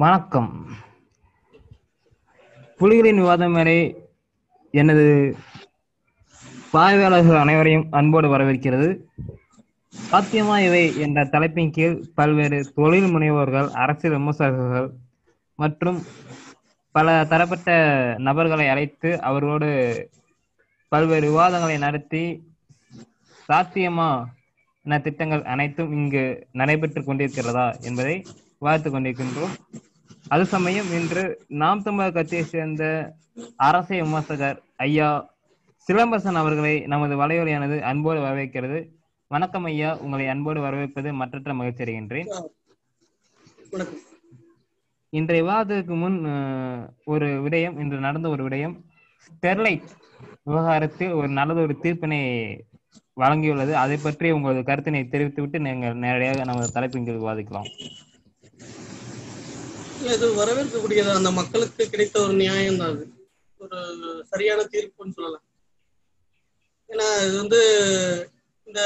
வணக்கம் புலிகளின் விவாதம் மேலே எனது பார்வையாளர்கள் அனைவரையும் அன்போடு வரவேற்கிறது சாத்தியமா இவை என்ற தலைப்பின் கீழ் பல்வேறு தொழில் முனைவோர்கள் அரசியல் விமர்சகர்கள் மற்றும் பல தரப்பட்ட நபர்களை அழைத்து அவர்களோடு பல்வேறு விவாதங்களை நடத்தி சாத்தியமா என திட்டங்கள் அனைத்தும் இங்கு நடைபெற்றுக் கொண்டிருக்கிறதா என்பதை விவாதித்துக் கொண்டிருக்கின்றோம் அது சமயம் இன்று நாம் தமிழர் கட்சியை சேர்ந்த அரசியல் விமர்சகர் ஐயா சிலம்பரசன் அவர்களை நமது வலையொலியானது அன்போடு வரவேற்கிறது வணக்கம் ஐயா உங்களை அன்போடு வரவேற்பது மற்றற்ற மகிழ்ச்சி அடைகின்றேன் வணக்கம் இன்றைய விவாதத்துக்கு முன் அஹ், ஒரு விடயம் இன்று நடந்த ஒரு விடயம் ஸ்டெர்லைட் விவகாரத்தில் ஒரு நல்லது ஒரு தீர்ப்பினை வழங்கியுள்ளது அதை பற்றி உங்களது கருத்தினை தெரிவித்துவிட்டு நீங்கள் நேரடியாக நமது தலைப்பின் கீழ் விவாதிக்கலாம் இல்ல இது வரவேற்கக்கூடியது அந்த மக்களுக்கு கிடைத்த ஒரு நியாயம் தான் அது ஒரு சரியான தீர்ப்புன்னு சொல்லலாம் ஏன்னா இது வந்து இந்த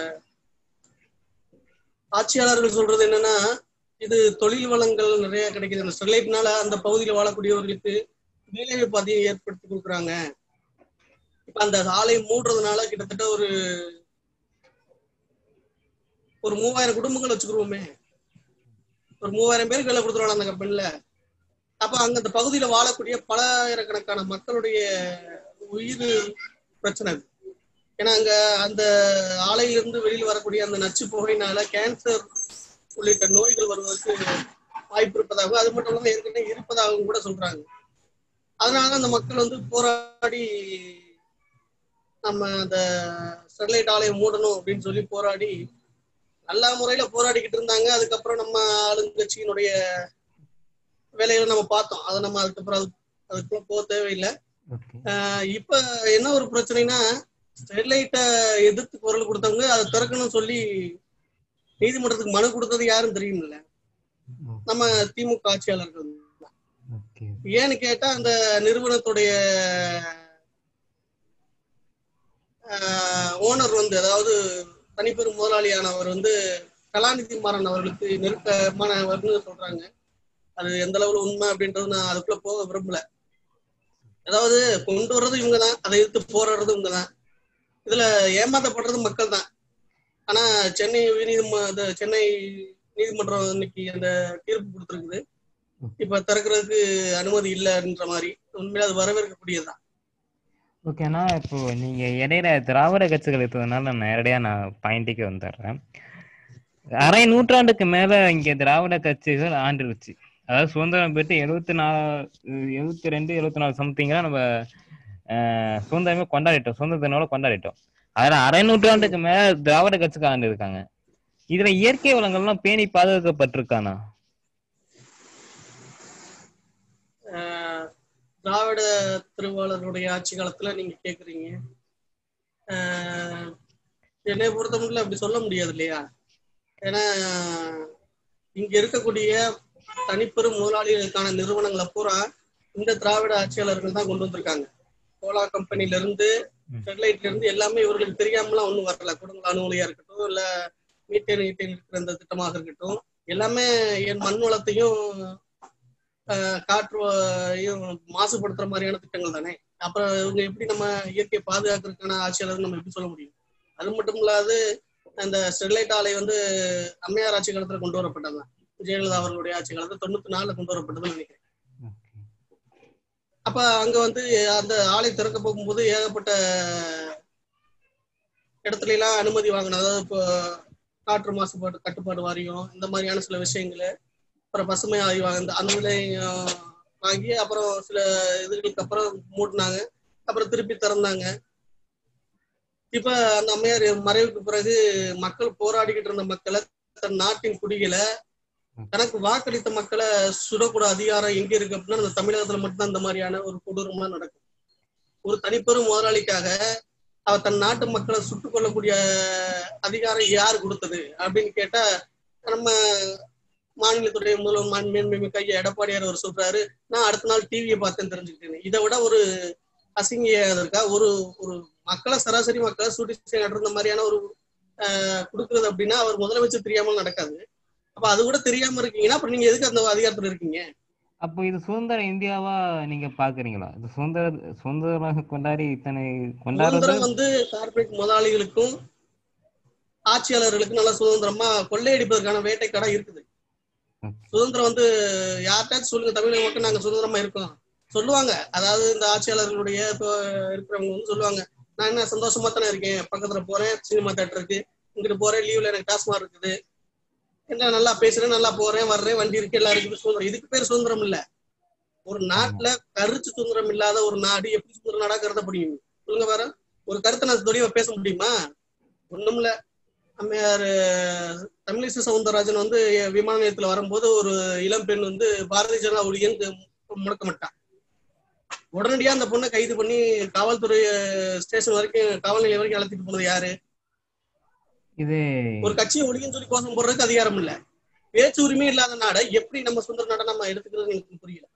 ஆட்சியாளர்கள் சொல்றது என்னன்னா இது தொழில் வளங்கள் நிறைய கிடைக்குது இந்த ஸ்டெர்லைட்னால அந்த பகுதியில் வாழக்கூடியவர்களுக்கு வேலைவாய்ப்பு அதிகம் ஏற்படுத்தி கொடுக்குறாங்க இப்ப அந்த ஆலை மூடுறதுனால கிட்டத்தட்ட ஒரு ஒரு மூவாயிரம் குடும்பங்கள் வச்சுக்கிருவோமே ஒரு மூவாயிரம் பேருக்கு வேலை கொடுத்துருவாங்க அந்த கம்பெனில அப்ப அங்க அந்த பகுதியில வாழக்கூடிய பலாயிரக்கணக்கான மக்களுடைய உயிர் பிரச்சனை அது ஏன்னா அங்க அந்த ஆலையிலிருந்து வெளியில் வரக்கூடிய அந்த நச்சு புகையினால கேன்சர் உள்ளிட்ட நோய்கள் வருவதற்கு வாய்ப்பு இருப்பதாகவும் அது மட்டும் இல்லாம ஏற்கனவே இருப்பதாகவும் கூட சொல்றாங்க அதனால அந்த மக்கள் வந்து போராடி நம்ம அந்த ஸ்டெர்லைட் ஆலையை மூடணும் அப்படின்னு சொல்லி போராடி நல்ல முறையில போராடிக்கிட்டு இருந்தாங்க அதுக்கப்புறம் நம்ம ஆளுங்கட்சியினுடைய வேலைகளை நம்ம பார்த்தோம் அதை நம்ம அதுக்கப்புறம் அது அதுக்குள்ள போக தேவையில்லை ஓகே ஆஹ் இப்ப என்ன ஒரு பிரச்சனைனா ஸ்டெர்லைட்டை எதிர்த்து குரல் கொடுத்தவங்க அதை திறக்கணும்னு சொல்லி நீதிமன்றத்துக்கு மனு கொடுத்தது யாரும் தெரியுமில்ல நம்ம திமுக ஆட்சியாளர்கள் ஓகே ஏன்னு கேட்டா அந்த நிறுவனத்துடைய ஓனர் வந்து அதாவது தனிப்பெரும் முதலாளியானவர் வந்து கலாநிதி மாறன் அவர்களுக்கு நெருக்கமானவர்னு சொல்றாங்க அது எந்த அளவுல உண்மை அப்படின்றது நான் அதுக்குள்ள போக விரும்பல அதாவது கொண்டு வர்றது இவங்க தான் அதை எதிர்த்து போராடுறது இவங்க தான் இதுல ஏமாத்தப்படுறது மக்கள் தான் ஆனா சென்னை உயர்நீதிம இந்த சென்னை நீதிமன்றம் இன்னைக்கு அந்த தீர்ப்பு கொடுத்துருக்குது இப்ப திறக்கிறதுக்கு அனுமதி இல்லைன்ற மாதிரி உண்மையில அது வரவேற்கக்கூடியதுதான் ஓகேண்ணா இப்போ நீங்க இடையில திராவிட கட்சிகள் இருக்கிறதுனால நான் நேரடியா நான் பாயிண்ட்டுக்கு வந்துடுறேன் அரை நூற்றாண்டுக்கு மேல இங்க திராவிட கட்சிகள் ஆண்டுருச்சு அதாவது சுதந்திரம் பெற்று எழுபத்தி நாலு எழுபத்தி ரெண்டு எழுபத்தி நாலு சம்திங்கா நம்ம அஹ், சுதந்திரமே கொண்டாடிட்டோம் சுதந்திர தினோட கொண்டாடிட்டோம் அதுல அரை நூற்றாண்டுக்கு மேல திராவிட கட்சிக்கு ஆண்டு இருக்காங்க இதுல இயற்கை வளங்கள்லாம் பேணி பாதுகாக்கப்பட்டிருக்கானா ஆஹ் திராவிட திருவாளருடைய ஆட்சி காலத்துல நீங்க கேக்குறீங்க ஆஹ் என்னை பொறுத்த மட்டும் அப்படி சொல்ல முடியாது இல்லையா ஏன்னா இங்க இருக்கக்கூடிய தனிப்பெரும் முதலாளிகளுக்கான நிறுவனங்களை பூரா இந்த திராவிட ஆட்சியாளர்கள் தான் கொண்டு வந்திருக்காங்க கோலா கம்பெனில இருந்து ம். ஸ்டெர்லைட்ல இருந்து எல்லாமே இவர்களுக்கு தெரியாமலாம் ஒண்ணும் வரல குடும்ப அணுகுலையா இருக்கட்டும் இல்ல மீட்டேன் ஈட்டேன் இருக்கிற அந்த திட்டமாக இருக்கட்டும் எல்லாமே என் மண் வளத்தையும் ஆஹ் காற்றையும் மாசுபடுத்துற மாதிரியான திட்டங்கள் தானே அப்புறம் இவங்க எப்படி நம்ம இயற்கையை பாதுகாக்கிறதுக்கான ஆட்சியாளர் நம்ம எப்படி சொல்ல முடியும் அது மட்டும் இல்லாது அந்த ஸ்டெர்லைட் ஆலை வந்து அம்மையார் ஆட்சி காலத்துல கொண்டு வரப்பட்டது ஜெயலலிதா அவர்களுடைய ஆட்சி காலத்துல தொண்ணூத்தி நாலுல கொண்டு வரப்பட்டதுன்னு நினைக்கிறேன் அப்ப அங்க வந்து அந்த ஆலை திறக்க போகும்போது ஏகப்பட்ட இடத்துல எல்லாம் அனுமதி வாங்கணும் அதாவது இப்போ காற்று மாசுபாடு கட்டுப்பாடு வாரியம் இந்த மாதிரியான சில விஷயங்களை அப்புறம் பசுமை ஆய்வு அந்த அந்த இதுலையும் வாங்கி அப்புறம் சில இதுகளுக்கு அப்புறம் மூடினாங்க அப்புறம் திருப்பி திறந்தாங்க இப்ப அந்த அம்மையார் மறைவுக்கு பிறகு மக்கள் போராடிக்கிட்டு இருந்த மக்களை தன் நாட்டின் குடிகளை தனக்கு வாக்களித்த மக்களை சுடக்கூட அதிகாரம் எங்க இருக்கு அப்படின்னா அந்த தமிழகத்துல மட்டும்தான் இந்த மாதிரியான ஒரு கொடூரமா நடக்கும் ஒரு தனிப்பெரும் முதலாளிக்காக அவர் தன் நாட்டு மக்களை சுட்டுக் கொள்ளக்கூடிய அதிகாரம் யார் கொடுத்தது அப்படின்னு கேட்டா நம்ம மாநிலத்துடைய முதல்வர் மாண்புமிகு ஐயா எடப்பாடியார் அவர் சொல்றாரு நான் அடுத்த நாள் டிவியை பார்த்தேன் தெரிஞ்சுக்கிட்டேன் இதை விட ஒரு அசிங்க இருக்கா ஒரு ஒரு மக்களை சராசரி மக்களை சுட்டி நடந்த மாதிரியான ஒரு ஆஹ் கொடுக்குறது அப்படின்னா அவர் முதலமைச்சர் தெரியாமல் நடக்காது அப்ப அது கூட தெரியாம இருக்கீங்கன்னா அப்புறம் நீங்க எதுக்கு அந்த அதிகாரத்துல இருக்கீங்க அப்போ இது சுதந்திர இந்தியாவா நீங்க பாக்குறீங்களா இது சுதந்திர சுதந்திரமாக கொண்டாடி இத்தனை கொண்டாடுறது சுதந்திரம் வந்து கார்பரேட் முதலாளிகளுக்கும் ஆட்சியாளர்களுக்கும் நல்லா சுதந்திரமா கொள்ளையடிப்பதற்கான வேட்டைக்கடை இருக்குது சுதந்திரம் வந்து யார்கிட்டயாச்சும் சொல்லுங்க தமிழக மக்கள் நாங்க சுதந்திரமா இருக்கோம் சொல்லுவாங்க அதாவது இந்த ஆட்சியாளர்களுடைய இப்போ இருக்கிறவங்க வந்து சொல்லுவாங்க நான் என்ன சந்தோஷமா தானே இருக்கேன் பக்கத்துல போறேன் சினிமா தேட்டர் இருக்கு இங்கிட்டு போறேன் லீவ்ல எனக்கு டாஸ்மாக் இருக்குது என்ன நல்லா பேசுறேன் நல்லா போறேன் வர்றேன் வண்டி இருக்கு எல்லாம் இருக்குது சுதந்திரம் இதுக்கு பேர் சுதந்திரம் இல்ல ஒரு நாட்டுல கருத்து சுதந்திரம் இல்லாத ஒரு நாடு எப்படி சுதந்திர நாடா கருத முடியும் சொல்லுங்க வேற ஒரு கருத்தை நான் தொழில பேச முடியுமா ஒண்ணும் இல்ல அம்மையார் தமிழிசை சவுந்தரராஜன் வந்து விமான நிலையத்துல வரும்போது ஒரு இளம் பெண் வந்து பாரதிய ஜனதா ஒழியன்னு முழக்கமிட்டான் உடனடியா அந்த பொண்ணை கைது பண்ணி காவல்துறை ஸ்டேஷன் வரைக்கும் காவல் நிலையம் வரைக்கும் அழைச்சிட்டு போனது யாரு இது ஒரு கட்சியை ஒழியன்னு சொல்லி கோஷம் போடுறதுக்கு அதிகாரம் இல்ல பேச்சு உரிமை இல்லாத நாடை எப்படி நம்ம சுந்தர நாடை நம்ம எடுத்துக்கிறது எனக்கு புரியல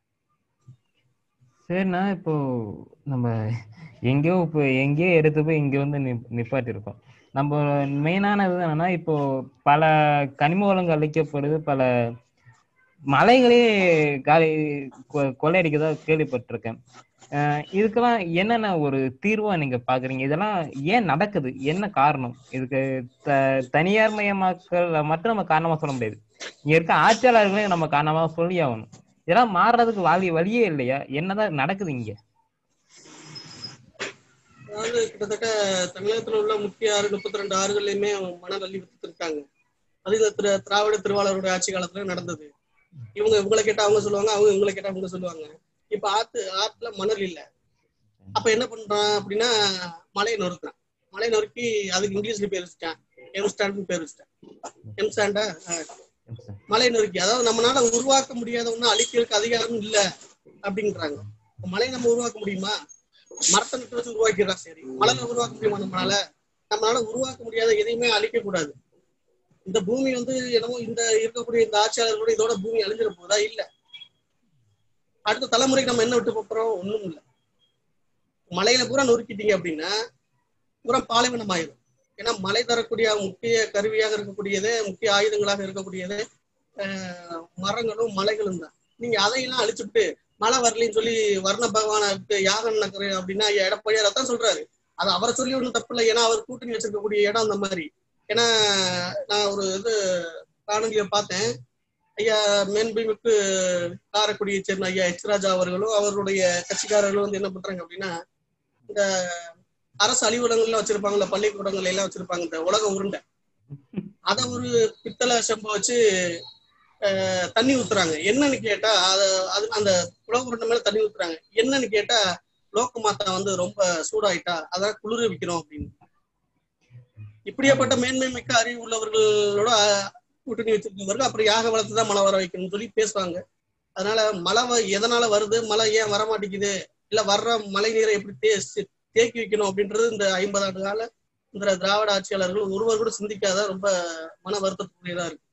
சரிண்ணா இப்போ நம்ம எங்கேயோ இப்போ எங்கேயோ எடுத்து போய் இங்க வந்து நி- நிப்பாட்டியிருக்கோம் நம்ம மெயினானது என்னன்னா இப்போ பல கனிம வளங்கள் அழிக்கப்படுது பல மலைகளே காலி கொ- கொள்ளையடிக்கதா கேள்விப்பட்டிருக்கேன் அஹ் இதுக்கெல்லாம் என்னென்ன ஒரு தீர்வா நீங்க பாக்குறீங்க இதெல்லாம் ஏன் நடக்குது என்ன காரணம் இதுக்கு த தனியார் மயமாக்கல் மட்டும் நம்ம காரணமா சொல்ல முடியாது இங்க இருக்க ஆட்சியாளர்களையும் நம்ம காரணமா சொல்லி ஆகணும் இதெல்லாம் மாறுறதுக்கு வழி வழியே இல்லையா என்னதான் நடக்குது இங்க அதாவது கிட்டத்தட்ட தமிழகத்துல உள்ள முக்கிய ஆறு முப்பத்தி ரெண்டு ஆறுகள்லயுமே மணல் அள்ளி வித்துருக்காங்க அது இந்த திரு திராவிட திருவாளருடைய ஆட்சி காலத்துல நடந்தது இவங்க இவங்களை கேட்டா அவங்க சொல்லுவாங்க அவங்க இவங்களை கேட்டா அவங்க சொல்லுவாங்க இப்ப ஆத்து ஆத்துல மணல் இல்ல அப்ப என்ன பண்றான் அப்படின்னா மலையை நொறுக்குறான் மலையை நொறுக்கி அதுக்கு இங்கிலீஷ்ல பேர் வச்சுட்டான் எம் ஸ்டாண்ட் பேர் வச்சுட்டான் எம் ஸ்டாண்டா மலை நொறுக்கி அதாவது நம்மளால உருவாக்க முடியாத ஒண்ணு அழிக்கிறதுக்கு அதிகாரம் இல்ல அப்படின்றாங்க இப்ப மலையை நம்ம உருவாக்க முடியுமா மரத்தை நட்டு வச்சு உருவாக்கிடுறா சரி மலையில உருவாக்க முடியுமா நம்மளால நம்மளால உருவாக்க முடியாத எதையுமே அழிக்க கூடாது இந்த பூமி வந்து என்னமோ இந்த இருக்கக்கூடிய இந்த ஆட்சியாளர்களோட இதோட பூமி அழிஞ்சிட போதா இல்ல அடுத்த தலைமுறைக்கு நம்ம என்ன விட்டு போறோம் ஒண்ணும் இல்ல மலையில பூரா நொறுக்கிட்டீங்க அப்படின்னா பூரா பாலைவனம் ஆயிரும் ஏன்னா மலை தரக்கூடிய முக்கிய கருவியாக இருக்கக்கூடியது முக்கிய ஆயுதங்களாக இருக்கக்கூடியது ஆஹ் மரங்களும் மலைகளும் தான் நீங்க அதையெல்லாம் அழிச்சுட்டு மழை வரலைன்னு சொல்லி வர்ண பகவானுக்கு யாகம் நடக்கிறேன் அப்படின்னா ஐயா எடப்பாடியார் அதான் சொல்றாரு அது அவரை சொல்லி ஒன்றும் தப்பு இல்லை ஏன்னா அவர் கூட்டணி வச்சிருக்கக்கூடிய இடம் அந்த மாதிரி ஏன்னா நான் ஒரு இது காணொலியை பார்த்தேன் ஐயா மேன்பிமிக்கு காரைக்குடியை சேர்ந்த ஐயா எச் ராஜா அவர்களும் அவருடைய கட்சிக்காரர்களும் வந்து என்ன பண்றாங்க அப்படின்னா இந்த அரசு அலுவலகங்கள்ல வச்சிருப்பாங்கல்ல பள்ளிக்கூடங்கள்ல எல்லாம் வச்சிருப்பாங்க இந்த உலக உருண்டை அதை ஒரு பித்தளை செம்ப வச்சு அஹ், தண்ணி ஊத்துறாங்க என்னன்னு கேட்டா அது அது அந்த உலக உருண்டை மேல தண்ணி ஊத்துறாங்க என்னன்னு கேட்டா லோக மாத்தா வந்து ரொம்ப சூடாயிட்டா அதான் குளிர வைக்கணும் அப்படின்னு இப்படியாப்பட்ட மேன்மை மிக்க அறிவு உள்ளவர்களோட அஹ், கூட்டணி வச்சிருக்கவர்கள் அப்புறம் யாக வளர்த்து தான் மழை வர வைக்கணும்னு சொல்லி பேசுவாங்க அதனால மழை வ- எதனால வருது மழை ஏன் வர மாட்டேங்குது இல்ல வர்ற மழை நீரை எப்படி தே- தேக்கி வைக்கணும் அப்படின்றது இந்த ஐம்பது ஆண்டு கால இந்த திராவிட ஆட்சியாளர்கள் ஒருவர் கூட சிந்திக்காத ரொம்ப மன வருத்தத்துக்குரியதா இருக்கு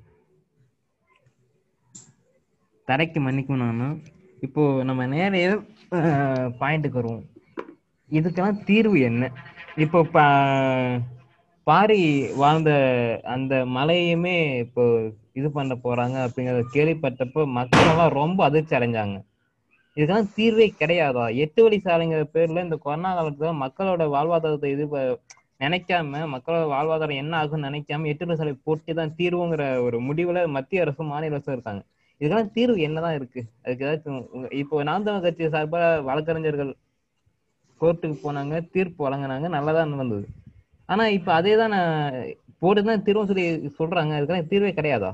தரைக்கு மன்னிக்கும் நானு இப்போ நம்ம நேரைய பாயிண்ட்டுக்கு வருவோம் இதுக்கெல்லாம் தீர்வு என்ன இப்போ பா பாரி வாழ்ந்த அந்த மலையுமே இப்போ இது பண்ண போறாங்க அப்படிங்கறத கேள்விப்பட்டப்போ மக்கள் எல்லாம் ரொம்ப அதிர்ச்சி அடைஞ்சாங்க இதுக்கெல்லாம் தீர்வே கிடையாதா எட்டு வழி சாலைங்கிற பேர்ல இந்த கொரோனா காலத்துல மக்களோட வாழ்வாதாரத்தை இது ப- நினைக்காம மக்களோட வாழ்வாதாரம் என்ன ஆகும்னு நினைக்காம எட்டு வழி சாலை போட்டி தான் தீர்வுங்கிற ஒரு முடிவுல மத்திய அரசும் மாநில அரசும் இருக்காங்க இதுக்கெல்லாம் தீர்வு என்னதான் இருக்கு அதுக்கு ஏதாச்சும் உங்க- இப்போ நாம் தமிழ் கட்சி சார்பா வழக்கறிஞர்கள் கோர்ட்டுக்கு போனாங்க தீர்ப்பு வழங்கினாங்க நல்லதா நடந்தது ஆனா இப்ப அதே தான் போட்டுதான் தீர்வு சொல்லி சொல்றாங்க அதுக்கெல்லாம் தீர்வே கிடையாதா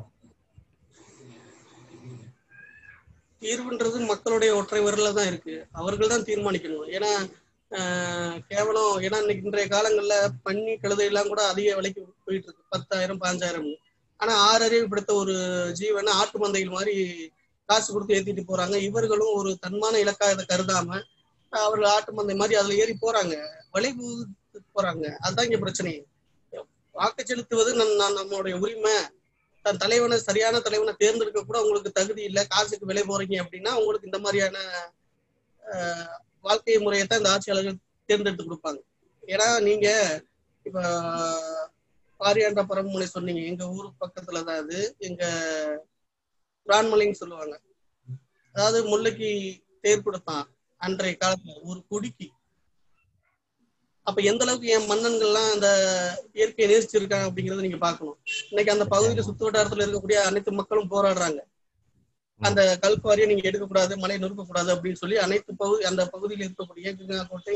தீர்வுன்றது மக்களுடைய ஒற்றை விரல்ல தான் இருக்கு அவர்கள் தான் தீர்மானிக்கணும் ஏன்னா ஆஹ், கேவலம் ஏன்னா இன்னைக்கு இன்றைய காலங்கள்ல பன்னி கழுதை எல்லாம் கூட அதிக விலைக்கு போயிட்டு இருக்கு பத்தாயிரம் பாஞ்சாயிரம் ஆனா ஆறு அறிவு படுத்த ஒரு ஜீவனை ஆட்டு மந்தைகள் மாதிரி காசு கொடுத்து ஏத்திட்டு போறாங்க இவர்களும் ஒரு தன்மான இலக்கா இதை கருதாம ஆஹ், அவர்கள் ஆட்டு மந்தை மாதிரி அதுல ஏறி போறாங்க விலை போறாங்க அதுதான் இங்க பிரச்சனை வாக்கு செலுத்துவது நம் நம்- நம்மளுடைய உரிமை தன் தலைவனை சரியான தலைவனை தேர்ந்தெடுக்க கூட உங்களுக்கு தகுதி இல்லை காசுக்கு விலை போறீங்க அப்படின்னா உங்களுக்கு இந்த மாதிரியான ஆஹ், வாழ்க்கை முறையை தான் இந்த ஆட்சியாளர்கள் தேர்ந்தெடுத்து கொடுப்பாங்க ஏன்னா நீங்க இப்ப பாரியாண்ட பரம்புனை சொன்னீங்க எங்க ஊர் பக்கத்துல தான் அது எங்க பிரான்மலைன்னு சொல்லுவாங்க அதாவது முல்லைக்கு தேர் கொடுத்தான் அன்றைய காலத்துல ஒரு குடிக்கு அப்ப எந்த அளவுக்கு என் மன்னன்கள்லாம் அந்த இயற்கையை நேசிச்சிருக்காங்க அப்படிங்கறத நீங்க பார்க்கணும் இன்னைக்கு அந்த பகுதியில சுத்து வட்டாரத்துல இருக்கக்கூடிய அனைத்து மக்களும் போராடுறாங்க அந்த கல்குவாரியை நீங்க எடுக்கக்கூடாது மலையை நொறுக்கக்கூடாது அப்படின்னு சொல்லி அனைத்து பகுதி அந்த பகுதியில் இருக்கக்கூடிய கிருங்காக்கோட்டை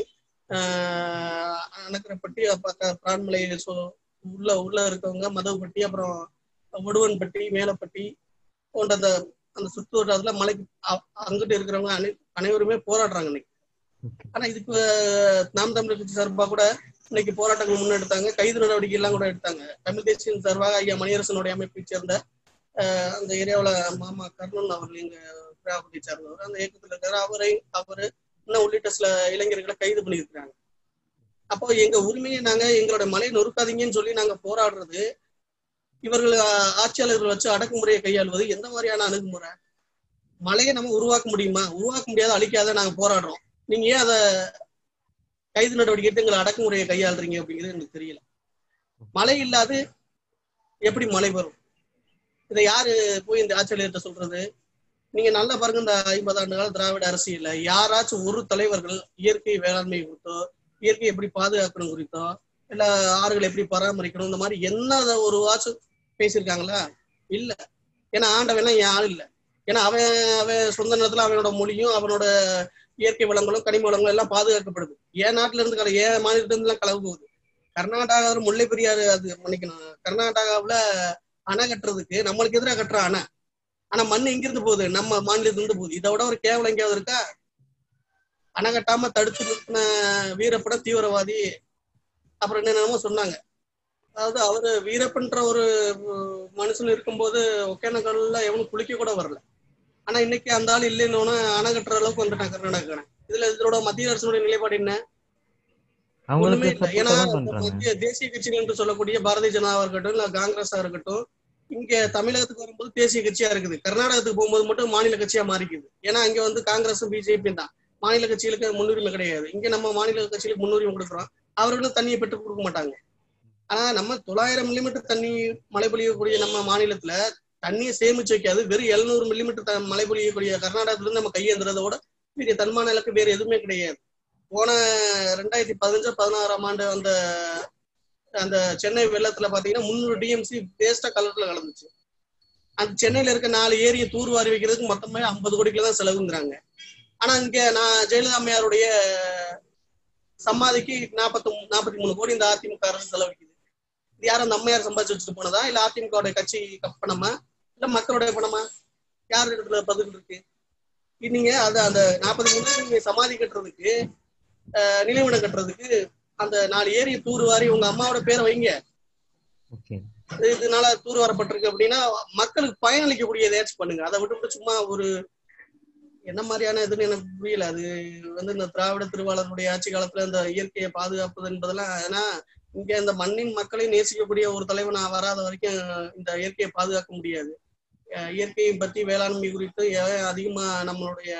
ஆஹ் அணக்கரைப்பட்டி பக்க பிரான்மலை சொ- உள்ள உள்ள இருக்கவங்க மதவுப்பட்டி அப்புறம் உடுவன்பட்டி மேலப்பட்டி போன்ற அந்த அந்த சுத்து வட்டாரத்துல மலைக்கு அ- அங்கிட்டு இருக்கிறவங்க அனை அனைவருமே போராடுறாங்க இன்னைக்கு Okay. ஆனா இதுக்கு அஹ், நாம் தமிழர் கட்சி சார்பா கூட இன்னைக்கு போராட்டங்கள் முன்னெடுத்தாங்க கைது நடவடிக்கை எல்லாம் கூட எடுத்தாங்க தமிழ் தேசியம் சார்பாக ஐயா மணியரசனுடைய அமைப்பை சேர்ந்த அஹ், அந்த ஏரியாவுல மாமா கர்ணன் அவர்கள் எங்க கிராமத்தை சார்ந்தவர் அந்த இயக்கத்துல இருக்காரு அவரை அவரு இன்னும் உள்ளிட்ட சில இளைஞர்களை கைது பண்ணியிருக்கிறாங்க அப்போ எங்க உரிமையை நாங்க எங்களோட மலையை நொறுக்காதீங்கன்னு சொல்லி நாங்க போராடுறது இவர்கள் அஹ், ஆட்சியாளர்கள் வச்சு அடக்குமுறையை கையாள்வது எந்த மாதிரியான அணுகுமுறை மலையை நம்ம உருவாக்க முடியுமா உருவாக்க முடியாத அழிக்காத நாங்க போராடுறோம் நீங்க ஏன் அதை கைது நடவடிக்கை எடுத்து எங்களை அடக்குமுறையை கையாளுறீங்க அப்படிங்கிறது எனக்கு தெரியல மழை இல்லாது எப்படி மழை வரும் இதை யாரு போய் இந்த ஆட்சியாளர்கிட்ட சொல்றது நீங்க நல்லா பாருங்க இந்த ஐம்பது ஆண்டு கால திராவிட அரசியல்ல யாராச்சும் ஒரு தலைவர்கள் இயற்கை வேளாண்மை குறித்தோ இயற்கை எப்படி பாதுகாக்கணும் குறித்தோ இல்ல ஆறுகளை எப்படி பராமரிக்கணும் இந்த மாதிரி என்ன ஒரு வாட்சும் பேசியிருக்காங்களா இல்ல ஏன்னா ஆண்டவன் என் ஆள் இல்ல ஏன்னா அவன் அவன் சொந்த நேரத்துல அவனோட மொழியும் அவனோட இயற்கை வளங்களும் கனிம வளங்களும் எல்லாம் பாதுகாக்கப்படுது என் நாட்டுல இருந்து கல என் மாநிலத்துல இருந்து எல்லாம் கலவு போகுது கர்நாடகா ஒரு முல்லை பெரியாறு அது மன்னிக்கணும் கர்நாடகாவுல அணை கட்டுறதுக்கு நம்மளுக்கு எதிராக கட்டுற அணை ஆனா மண் எங்கிருந்து போகுது நம்ம மாநிலத்துல இருந்து போகுது இதை விட ஒரு கேவலம் எங்கேயாவது இருக்கா அணை கட்டாம தடுத்து நிறுத்தின வீரப்பட தீவிரவாதி அப்புறம் என்னென்னமோ சொன்னாங்க அதாவது அவரு வீரப்பன்ற ஒரு உம், மனுஷன் இருக்கும்போது ஒகேனக்கல்ல எவனும் குளிக்க கூட வரல ஆனா இன்னைக்கு அந்த ஆள் இல்லைன்னு அணை கட்டுற அளவுக்கு வந்துட்டான் கர்நாடகா இதுல இதோட மத்திய அரசுடைய நிலைப்பாடு என்ன ஒண்ணுமே அவங்களுக்கு இல்லை ஏன்னா சப்போர்ட் தான் இந்த பண்றாங்க மத்திய தேசிய கட்சிகள் என்று சொல்லக்கூடிய பாரதிய ஜனதாவா இருக்கட்டும் இல்ல காங்கிரஸா இருக்கட்டும் இங்க தமிழகத்துக்கு வரும்போது தேசிய கட்சியா இருக்குது கர்நாடகத்துக்கு போகும்போது மட்டும் மாநில கட்சியா மாறிக்குது ஏன்னா அங்க வந்து காங்கிரஸும் பிஜேபியும் தான் மாநில கட்சிகளுக்கு முன்னுரிமை கிடையாது இங்க நம்ம மாநில கட்சிகளுக்கு முன்னுரிமை கொடுக்குறோம் அவர்களும் தண்ணியை பெற்றுக் கொடுக்க மாட்டாங்க ஆனா நம்ம தொள்ளாயிரம் மில்லிமீட்டர் தண்ணி மழை பொழியக்கூடிய நம்ம மாநிலத்துல தண்ணியை சேமிச்சு வைக்காது வெறும் எழுநூறு மில்லிமீட்டர் மழை பொழியக்கூடிய கர்நாடகத்துல இருந்து நம்ம கையேந்துறதோட பெரிய தன்மான இலக்கு வேற எதுவுமே கிடையாது போன ரெண்டாயிரத்தி பதினஞ்சு பதினாறாம் ஆண்டு அந்த அந்த சென்னை வெள்ளத்துல பாத்தீங்கன்னா முந்நூறு டிஎம்சி வேஸ்டா கலர்ல கலந்துச்சு அந்த சென்னையில இருக்க நாலு ஏரியை தூர்வாரி வைக்கிறதுக்கு மொத்தமே ஐம்பது கோடிக்குள்ள தான் செலவுங்கிறாங்க ஆனா இங்க நான் ஜெயலலிதா அம்மையாருடைய சமாதிக்கு நாற்பத்தி நாற்பத்தி மூணு கோடி இந்த அதிமுக அரசு செலவழிக்குது இது யாரும் அந்த அம்மையார் சம்பாதிச்சு வச்சுட்டு போனதா இல்ல அதிமுக கட்சி பணமா இல்ல மக்களுடைய பணமா யார் இடத்துல பதில் இருக்கு இது நீங்க அது அந்த நாற்பது மூணு நீங்க சமாதி கட்டுறதுக்கு அஹ், நினைவிடம் கட்டுறதுக்கு அந்த நாலு ஏரியை தூர்வாரி உங்க அம்மாவோட பேரை வைங்க ஓகே இது இதனால தூர் வரப்பட்டிருக்கு அப்படின்னா மக்களுக்கு பயனளிக்கக்கூடிய எதாச்சும் பண்ணுங்க அதை விட்டு சும்மா ஒரு என்ன மாதிரியான இதுன்னு எனக்கு புரியல அது வந்து இந்த திராவிட திருவாளருடைய ஆட்சி காலத்துல இந்த இயற்கையை பாதுகாப்பது என்பதெல்லாம் ஏன்னா இங்க இந்த மண்ணின் மக்களை நேசிக்கக்கூடிய ஒரு தலைவன் வராத வரைக்கும் இந்த இயற்கையை பாதுகாக்க முடியாது அஹ் இயற்கையை பத்தி வேளாண்மை குறித்து எவன் அதிகமா நம்மளுடைய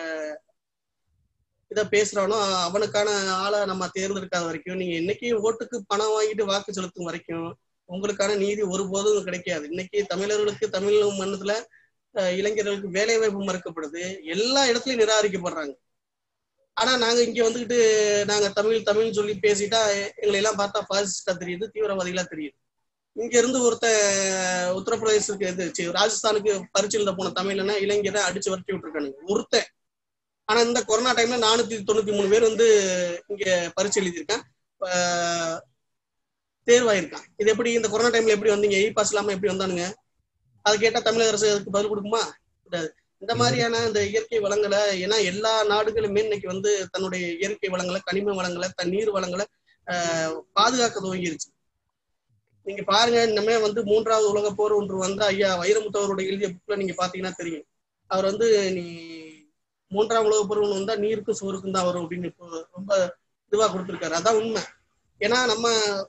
இதை பேசுறானோ அவனுக்கான ஆளை நம்ம தேர்ந்தெடுக்காத வரைக்கும் நீங்க இன்னைக்கு ஓட்டுக்கு பணம் வாங்கிட்டு வாக்கு செலுத்தும் வரைக்கும் உங்களுக்கான நீதி ஒருபோதும் கிடைக்காது இன்னைக்கு தமிழர்களுக்கு தமிழ் மன்னத்துல அஹ், இளைஞர்களுக்கு வேலை வாய்ப்பு மறுக்கப்படுது எல்லா இடத்துலயும் நிராகரிக்கப்படுறாங்க ஆனா நாங்க இங்க வந்துகிட்டு நாங்க தமிழ் தமிழ் சொல்லி பேசிட்டா எங்களை எல்லாம் பார்த்தா பாசிஸ்டா தெரியுது தீவிரவாதிகளா தெரியுது இங்க இருந்து ஒருத்தன் உத்தரப்பிரதேசத்துக்கு இது சி, ராஜஸ்தானுக்கு பரிச்சு எழுத போன தமிழனை இளைஞரை அடிச்சு விரட்டி விட்டுருக்கானுங்க ஒருத்தன் ஆனா இந்த கொரோனா டைம்ல நானூத்தி தொண்ணூத்தி மூணு பேர் வந்து இங்க பரிச்சு எழுதியிருக்கான் அஹ், தேர்வாயிருக்கான் இது எப்படி இந்த கொரோனா டைம்ல எப்படி வந்தீங்க இ பாஸ் இல்லாம எப்படி வந்தானுங்க அதை கேட்டா தமிழக அரசு அதுக்கு பதில் கொடுக்குமா கூடாது இந்த மாதிரியான இந்த இயற்கை வளங்களை ஏன்னா எல்லா நாடுகளுமே இன்னைக்கு வந்து தன்னுடைய இயற்கை வளங்களை கனிம வளங்களை தண்ணீர் வளங்களை ஆஹ் பாதுகாக்க துவங்கிருச்சு நீங்க பாருங்க இனிமே வந்து மூன்றாவது உலக போர் ஒன்று வந்தா ஐயா வைரமுத்தவருடைய எழுதிய புக்ல நீங்க பாத்தீங்கன்னா தெரியும் அவர் வந்து நீ மூன்றாம் உலக போர் ஒன்று வந்தா நீருக்கும் சோறுக்கும் தான் வரும் அப்படின்னு இப்போ ரொம்ப இதுவா கொடுத்திருக்காரு அதான் உண்மை ஏன்னா நம்ம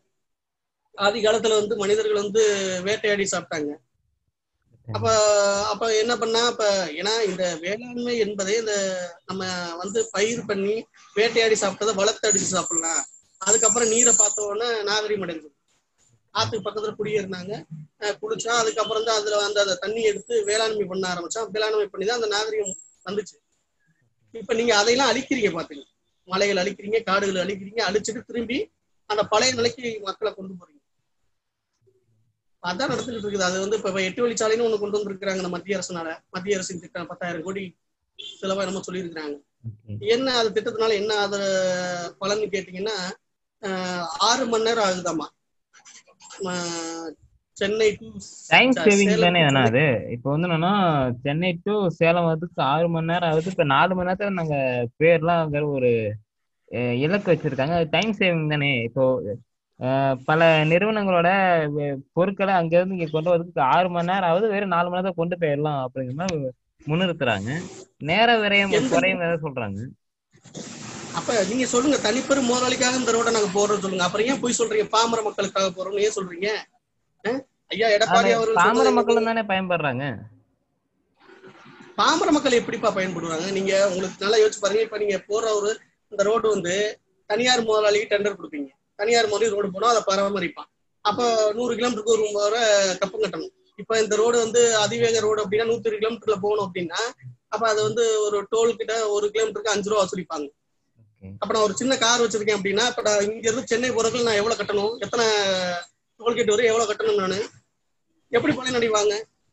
ஆதி காலத்துல வந்து மனிதர்கள் வந்து வேட்டையாடி சாப்பிட்டாங்க அப்ப அப்ப என்ன பண்ணா அப்ப ஏன்னா இந்த வேளாண்மை என்பதே இந்த நம்ம வந்து பயிர் பண்ணி வேட்டையாடி சாப்பிட்டதை வளர்த்து அடிச்சு சாப்பிடலாம் அதுக்கப்புறம் நீரை பார்த்த உடனே நாகரிகம் அடைஞ்சது ஆத்துக்கு பக்கத்துல குடியேறினாங்க அஹ் குடிச்சா அதுக்கப்புறம் தான் அதுல அந்த அந்த தண்ணி எடுத்து வேளாண்மை பண்ண ஆரம்பிச்சான் வேளாண்மை பண்ணி தான் அந்த நாகரிகம் வந்துச்சு இப்ப நீங்க அதையெல்லாம் அழிக்கிறீங்க பாத்தீங்க மலைகள் அழிக்கிறீங்க காடுகள் அழிக்கிறீங்க அழிச்சிட்டு திரும்பி அந்த பழைய நிலைக்கு மக்களை கொண்டு போறீங்க அதான் நடந்துட்டு இருக்குது அது வந்து இப்ப எட்டு வழிச்சாலைன்னு ஒண்ணு கொண்டு வந்திருக்கிறாங்க இந்த மத்திய அரசுனால மத்திய அரசின் திட்டம் பத்தாயிரம் கோடி செலவா நம்ம சொல்லியிருக்கிறாங்க என்ன அது திட்டத்தினால என்ன அது பலன் கேட்டீங்கன்னா ஆஹ் ஆறு மணி நேரம் ஆகுதாமா ஆஹ் சென்னை to டைம் ச- சேவிங் சேலம் தானே to தானே அது இப்போ வந்து என்னன்னா சென்னை டு சேலம் வரதுக்கு ஆறு மணி நேரம் ஆகுது இப்போ நாலு மணி நேரத்துல நாங்க பேர்லாம் ஒரு அஹ், இலக்கு வச்சிருக்காங்க அது டைம் சேவிங் தானே இப்போ அஹ், பல நிறுவனங்களோட வெ- பொருட்களை அங்க இருந்து இங்க கொண்டு வரதுக்கு ஆறு மணி நேரம் ஆகுது வெறும் நாலு மணி நேரத்தை கொண்டு போயிடலாம் அப்படிங்கிற மாதிரி முன்னிறுத்துறாங்க நேர விரயம் எந்த- குறையும் வேற சொல்றாங்க அப்ப நீங்க சொல்லுங்க தனிப்பெரும் முதலாளிக்காக இந்த ரோட நாங்க போறோம் சொல்லுங்க அப்புறம் ஏன் போய் சொல்றீங்க பாமர மக்களுக்காக போறோம்னு ஏன் சொல்றீங்க அஹ்? ஐயா எடப்பாடி அது அவர்கள் பாமர சொன்னது மக்களும் தானே பயன்படுறாங்க பாமர மக்கள் எப்படிப்பா பயன்படுவாங்க நீங்க உங்களுக்கு நல்லா யோசிச்சு பாருங்க இப்ப நீங்க போற ஒரு இந்த ரோடு வந்து தனியார் முதலாளிக்கு டெண்டர் கொடுப்பீங்க தனியார் முதலாளி ரோடு போனா அதை பராமரிப்பான் அப்ப நூறு கிலோமீட்டருக்கு ஒரு வர கப்பம் கட்டணும் இப்ப இந்த ரோடு வந்து அதிவேக ரோடு அப்படின்னா நூத்தி இருபது கிலோமீட்டர்ல போகணும் அப்படின்னா அப்ப அது வந்து ஒரு டோல் கிட்ட ஒரு கிலோமீட்டருக்கு அஞ்சு ரூபா வசூலிப்பாங்க Okay. அப்ப நான் ஒரு சின்ன கார் வச்சிருக்கேன் அப்படின்னா இப்ப நான் இங்க இருந்து சென்னை போறதுக்கு நான் எவ்வளவு கட்டணும் எத்தனை டோல்கேட் வரும் எவ்வளவு கட்டணும் நானு எப்படி பலன் அடைவாங்க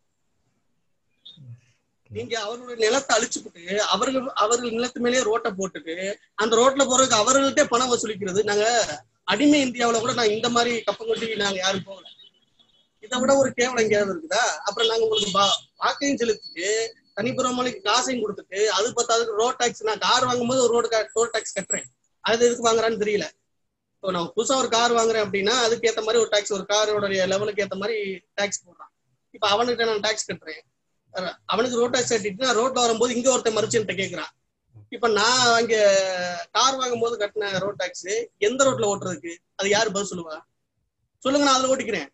நீங்க அவர்களுடைய நிலத்தை அழிச்சுக்கிட்டு அவர்கள் அவர்கள் நிலத்து மேலேயே ரோட்டை போட்டுட்டு அந்த ரோட்ல போறதுக்கு அவர்கள்ட்டே பணம் வசூலிக்கிறது நாங்க அடிமை இந்தியாவுல கூட நான் இந்த மாதிரி கப்பம் கொட்டி நாங்க யாரும் போகல இதை விட ஒரு கேவலம் எங்கேயாவது இருக்குதா அப்புறம் நாங்க உங்களுக்கு வா- வாக்கையும் செலுத்திட்டு தனிப்புறமலைக்கு காசையும் கொடுத்துட்டு அது பத்தாதுக்கு ரோட் டாக்ஸ் நான் கார் வாங்கும்போது ஒரு ரோடு ரோட் டாக்ஸ் கட்டுறேன் அது எதுக்கு வாங்குறான்னு தெரியல இப்போ நான் புதுசா ஒரு கார் வாங்குறேன் அப்படின்னா அதுக்கு ஏத்த மாதிரி ஒரு டாக்ஸ் ஒரு காரோட லெவலுக்கு ஏத்த மாதிரி டாக்ஸ் போடுறான் இப்ப அவனுக்கு நான் டாக்ஸ் கட்டுறேன் அஹ் அவனுக்கு ரோட் டாக்ஸ் கட்டிட்டு நான் ரோட்ல வரும்போது இங்க ஒருத்தன் மறுச்சுன்ட்ட கேக்குறான் இப்ப நான் அங்க கார் வாங்கும்போது கட்டின ரோட் டாக்ஸ் எந்த ரோட்ல ஓட்டுறதுக்கு அது யாரு பதில் சொல்லுவா சொல்லுங்க நான் அதுல ஓட்டிக்கிறேன்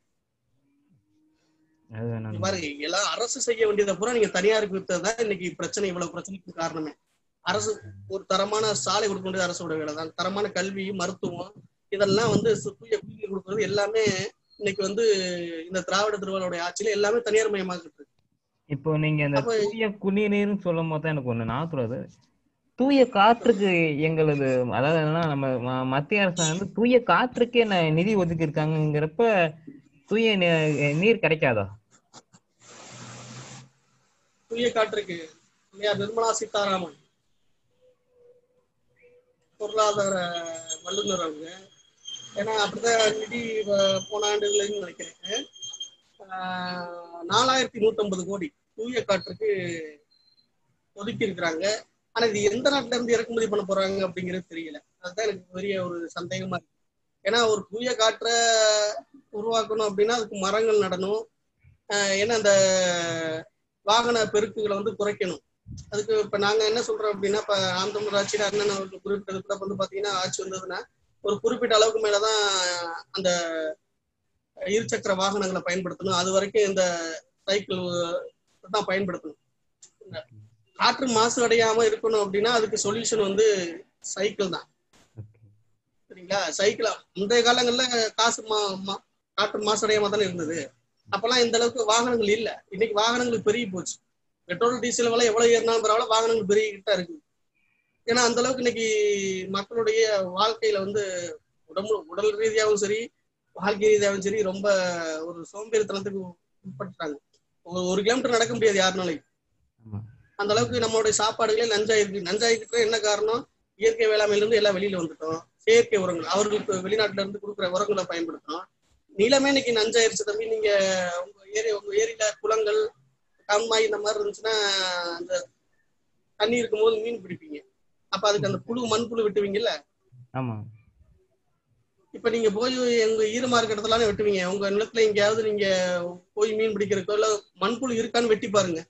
அது வேணாம். இங்க பாருங்க எல்லாம் அரசு செய்ய வேண்டியதை பூரா நீங்க தனியாருக்கு வித்ததுதான் இன்னைக்கு பிரச்சனை இவ்வளவு பிரச்சனைக்கு காரணமே அரசு ஒரு தரமான சாலை கொடுக்க வேண்டியது அரசோட வேலை தான் தரமான கல்வி மருத்துவம் இதெல்லாம் வந்து சு- தூய குடிநீர் கொடுக்கறது எல்லாமே இன்னைக்கு வந்து இந்த திராவிட திருவாளருடைய ஆட்சியில எல்லாமே தனியார் மயமாக்கிட்டு இருக்கு இப்போ நீங்க இந்த அப்ப- தூய குடிநீர்னு சொல்லும் போது தான் எனக்கு ஒண்ணு ஞாபகம் தூய காற்றுக்கு எங்களது அதாவது என்னன்னா நம்ம ம- மத்திய அரசு வந்து தூய காற்றுக்கே ந- நிதி ஒதுக்கி இருக்காங்கிறப்ப தூய நி- நீர் கிடைக்காதா தூய காற்றுக்கு இல்லையா நிர்மலா சீதாராமன் பொருளாதார வல்லுநர் அவங்க ஏன்னா அப்படிதான் நிதி வ- போன ஆண்டுகள்னு நினைக்கிறேன் ஆஹ் நாலாயிரத்தி நூத்தம்பது கோடி தூய காற்றுக்கு ஒதுக்கி இருக்கிறாங்க ஆனா இது எந்த நாட்டுல இருந்து இறக்குமதி பண்ண போறாங்க அப்படிங்கிறது தெரியல அதுதான் எனக்கு பெரிய ஒரு சந்தேகமா இருக்கு ஏன்னா ஒரு தூய காற்றை உருவாக்கணும் அப்படின்னா அதுக்கு மரங்கள் நடணும் ஆஹ் ஏன்னா அந்த வாகன பெருக்குகளை வந்து குறைக்கணும் அதுக்கு இப்ப நாங்க என்ன சொல்றோம் அப்படின்னா இப்ப ஆந்தமர் ஆட்சியில அண்ணன் அவர்கள் குறிப்பிட்டது கூட வந்து பாத்தீங்கன்னா ஆட்சி வந்ததுன்னா ஒரு குறிப்பிட்ட அளவுக்கு மேலதான் அந்த இருசக்கர வாகனங்களை பயன்படுத்தணும் அது வரைக்கும் இந்த சைக்கிள் தான் பயன்படுத்தணும் இந்த காற்று மாசு அடையாம இருக்கணும் அப்படின்னா அதுக்கு சொல்யூஷன் வந்து சைக்கிள் தான் சரிங்களா சைக்கிள் முந்தைய காலங்கள்ல காசு மா மா- காற்று மாசடையாம தானே இருந்தது அப்பெல்லாம் இந்த அளவுக்கு வாகனங்கள் இல்ல இன்னைக்கு வாகனங்கள் பெருகி போச்சு பெட்ரோல் டீசல் விலை எவ்வளவு ஏறினாலும் பரவாயில்ல வாகனங்கள் பெருகிக்கிட்டு தான் இருக்கு ஏன்னா அந்த அளவுக்கு இன்னைக்கு மக்களுடைய வாழ்க்கையில வந்து உடம்பு உடல் ரீதியாகவும் சரி வாழ்க்கை ரீதியாகவும் சரி ரொம்ப ஒரு சோம்பேறித்தனத்துக்கு உட்பட்டுட்டாங்க ஒரு ஒரு கிலோமீட்டர் நடக்க முடியாது யாருனாலையும் ஆமா அந்த அளவுக்கு நம்மளுடைய சாப்பாடுகளே நஞ்சாயிருக்கு நஞ்சாயிக்கிட்டு என்ன காரணம் இயற்கை வேளாண்மையில இருந்து எல்லாம் வெளியில வந்துட்டோம் செயற்கை உரங்கள் அவர்களுக்கு வெளிநாட்டுல இருந்து கொடுக்குற உரங்களை பயன்படுத்தணும் நிலமே இன்னைக்கு நஞ்சாயிருச்சு தம்பி நீங்க உங்க ஏரி உங்க ஏரியில குளங்கள் கம்மாய் இந்த மாதிரி இருந்துச்சுன்னா அந்த தண்ணி இருக்கும்போது மீன் பிடிப்பீங்க அப்ப அதுக்கு அந்த புழு மண்புழு வெட்டுவீங்கல்ல ஆமா இப்ப நீங்க போய் எங்க ஈரமா இருக்க இடத்துல வெட்டுவீங்க உங்க நிலத்துல எங்கேயாவது நீங்க போய் மீன் பிடிக்கிறக்கோ இல்ல மண்புழு இருக்கான்னு வெட்டி பாருங்க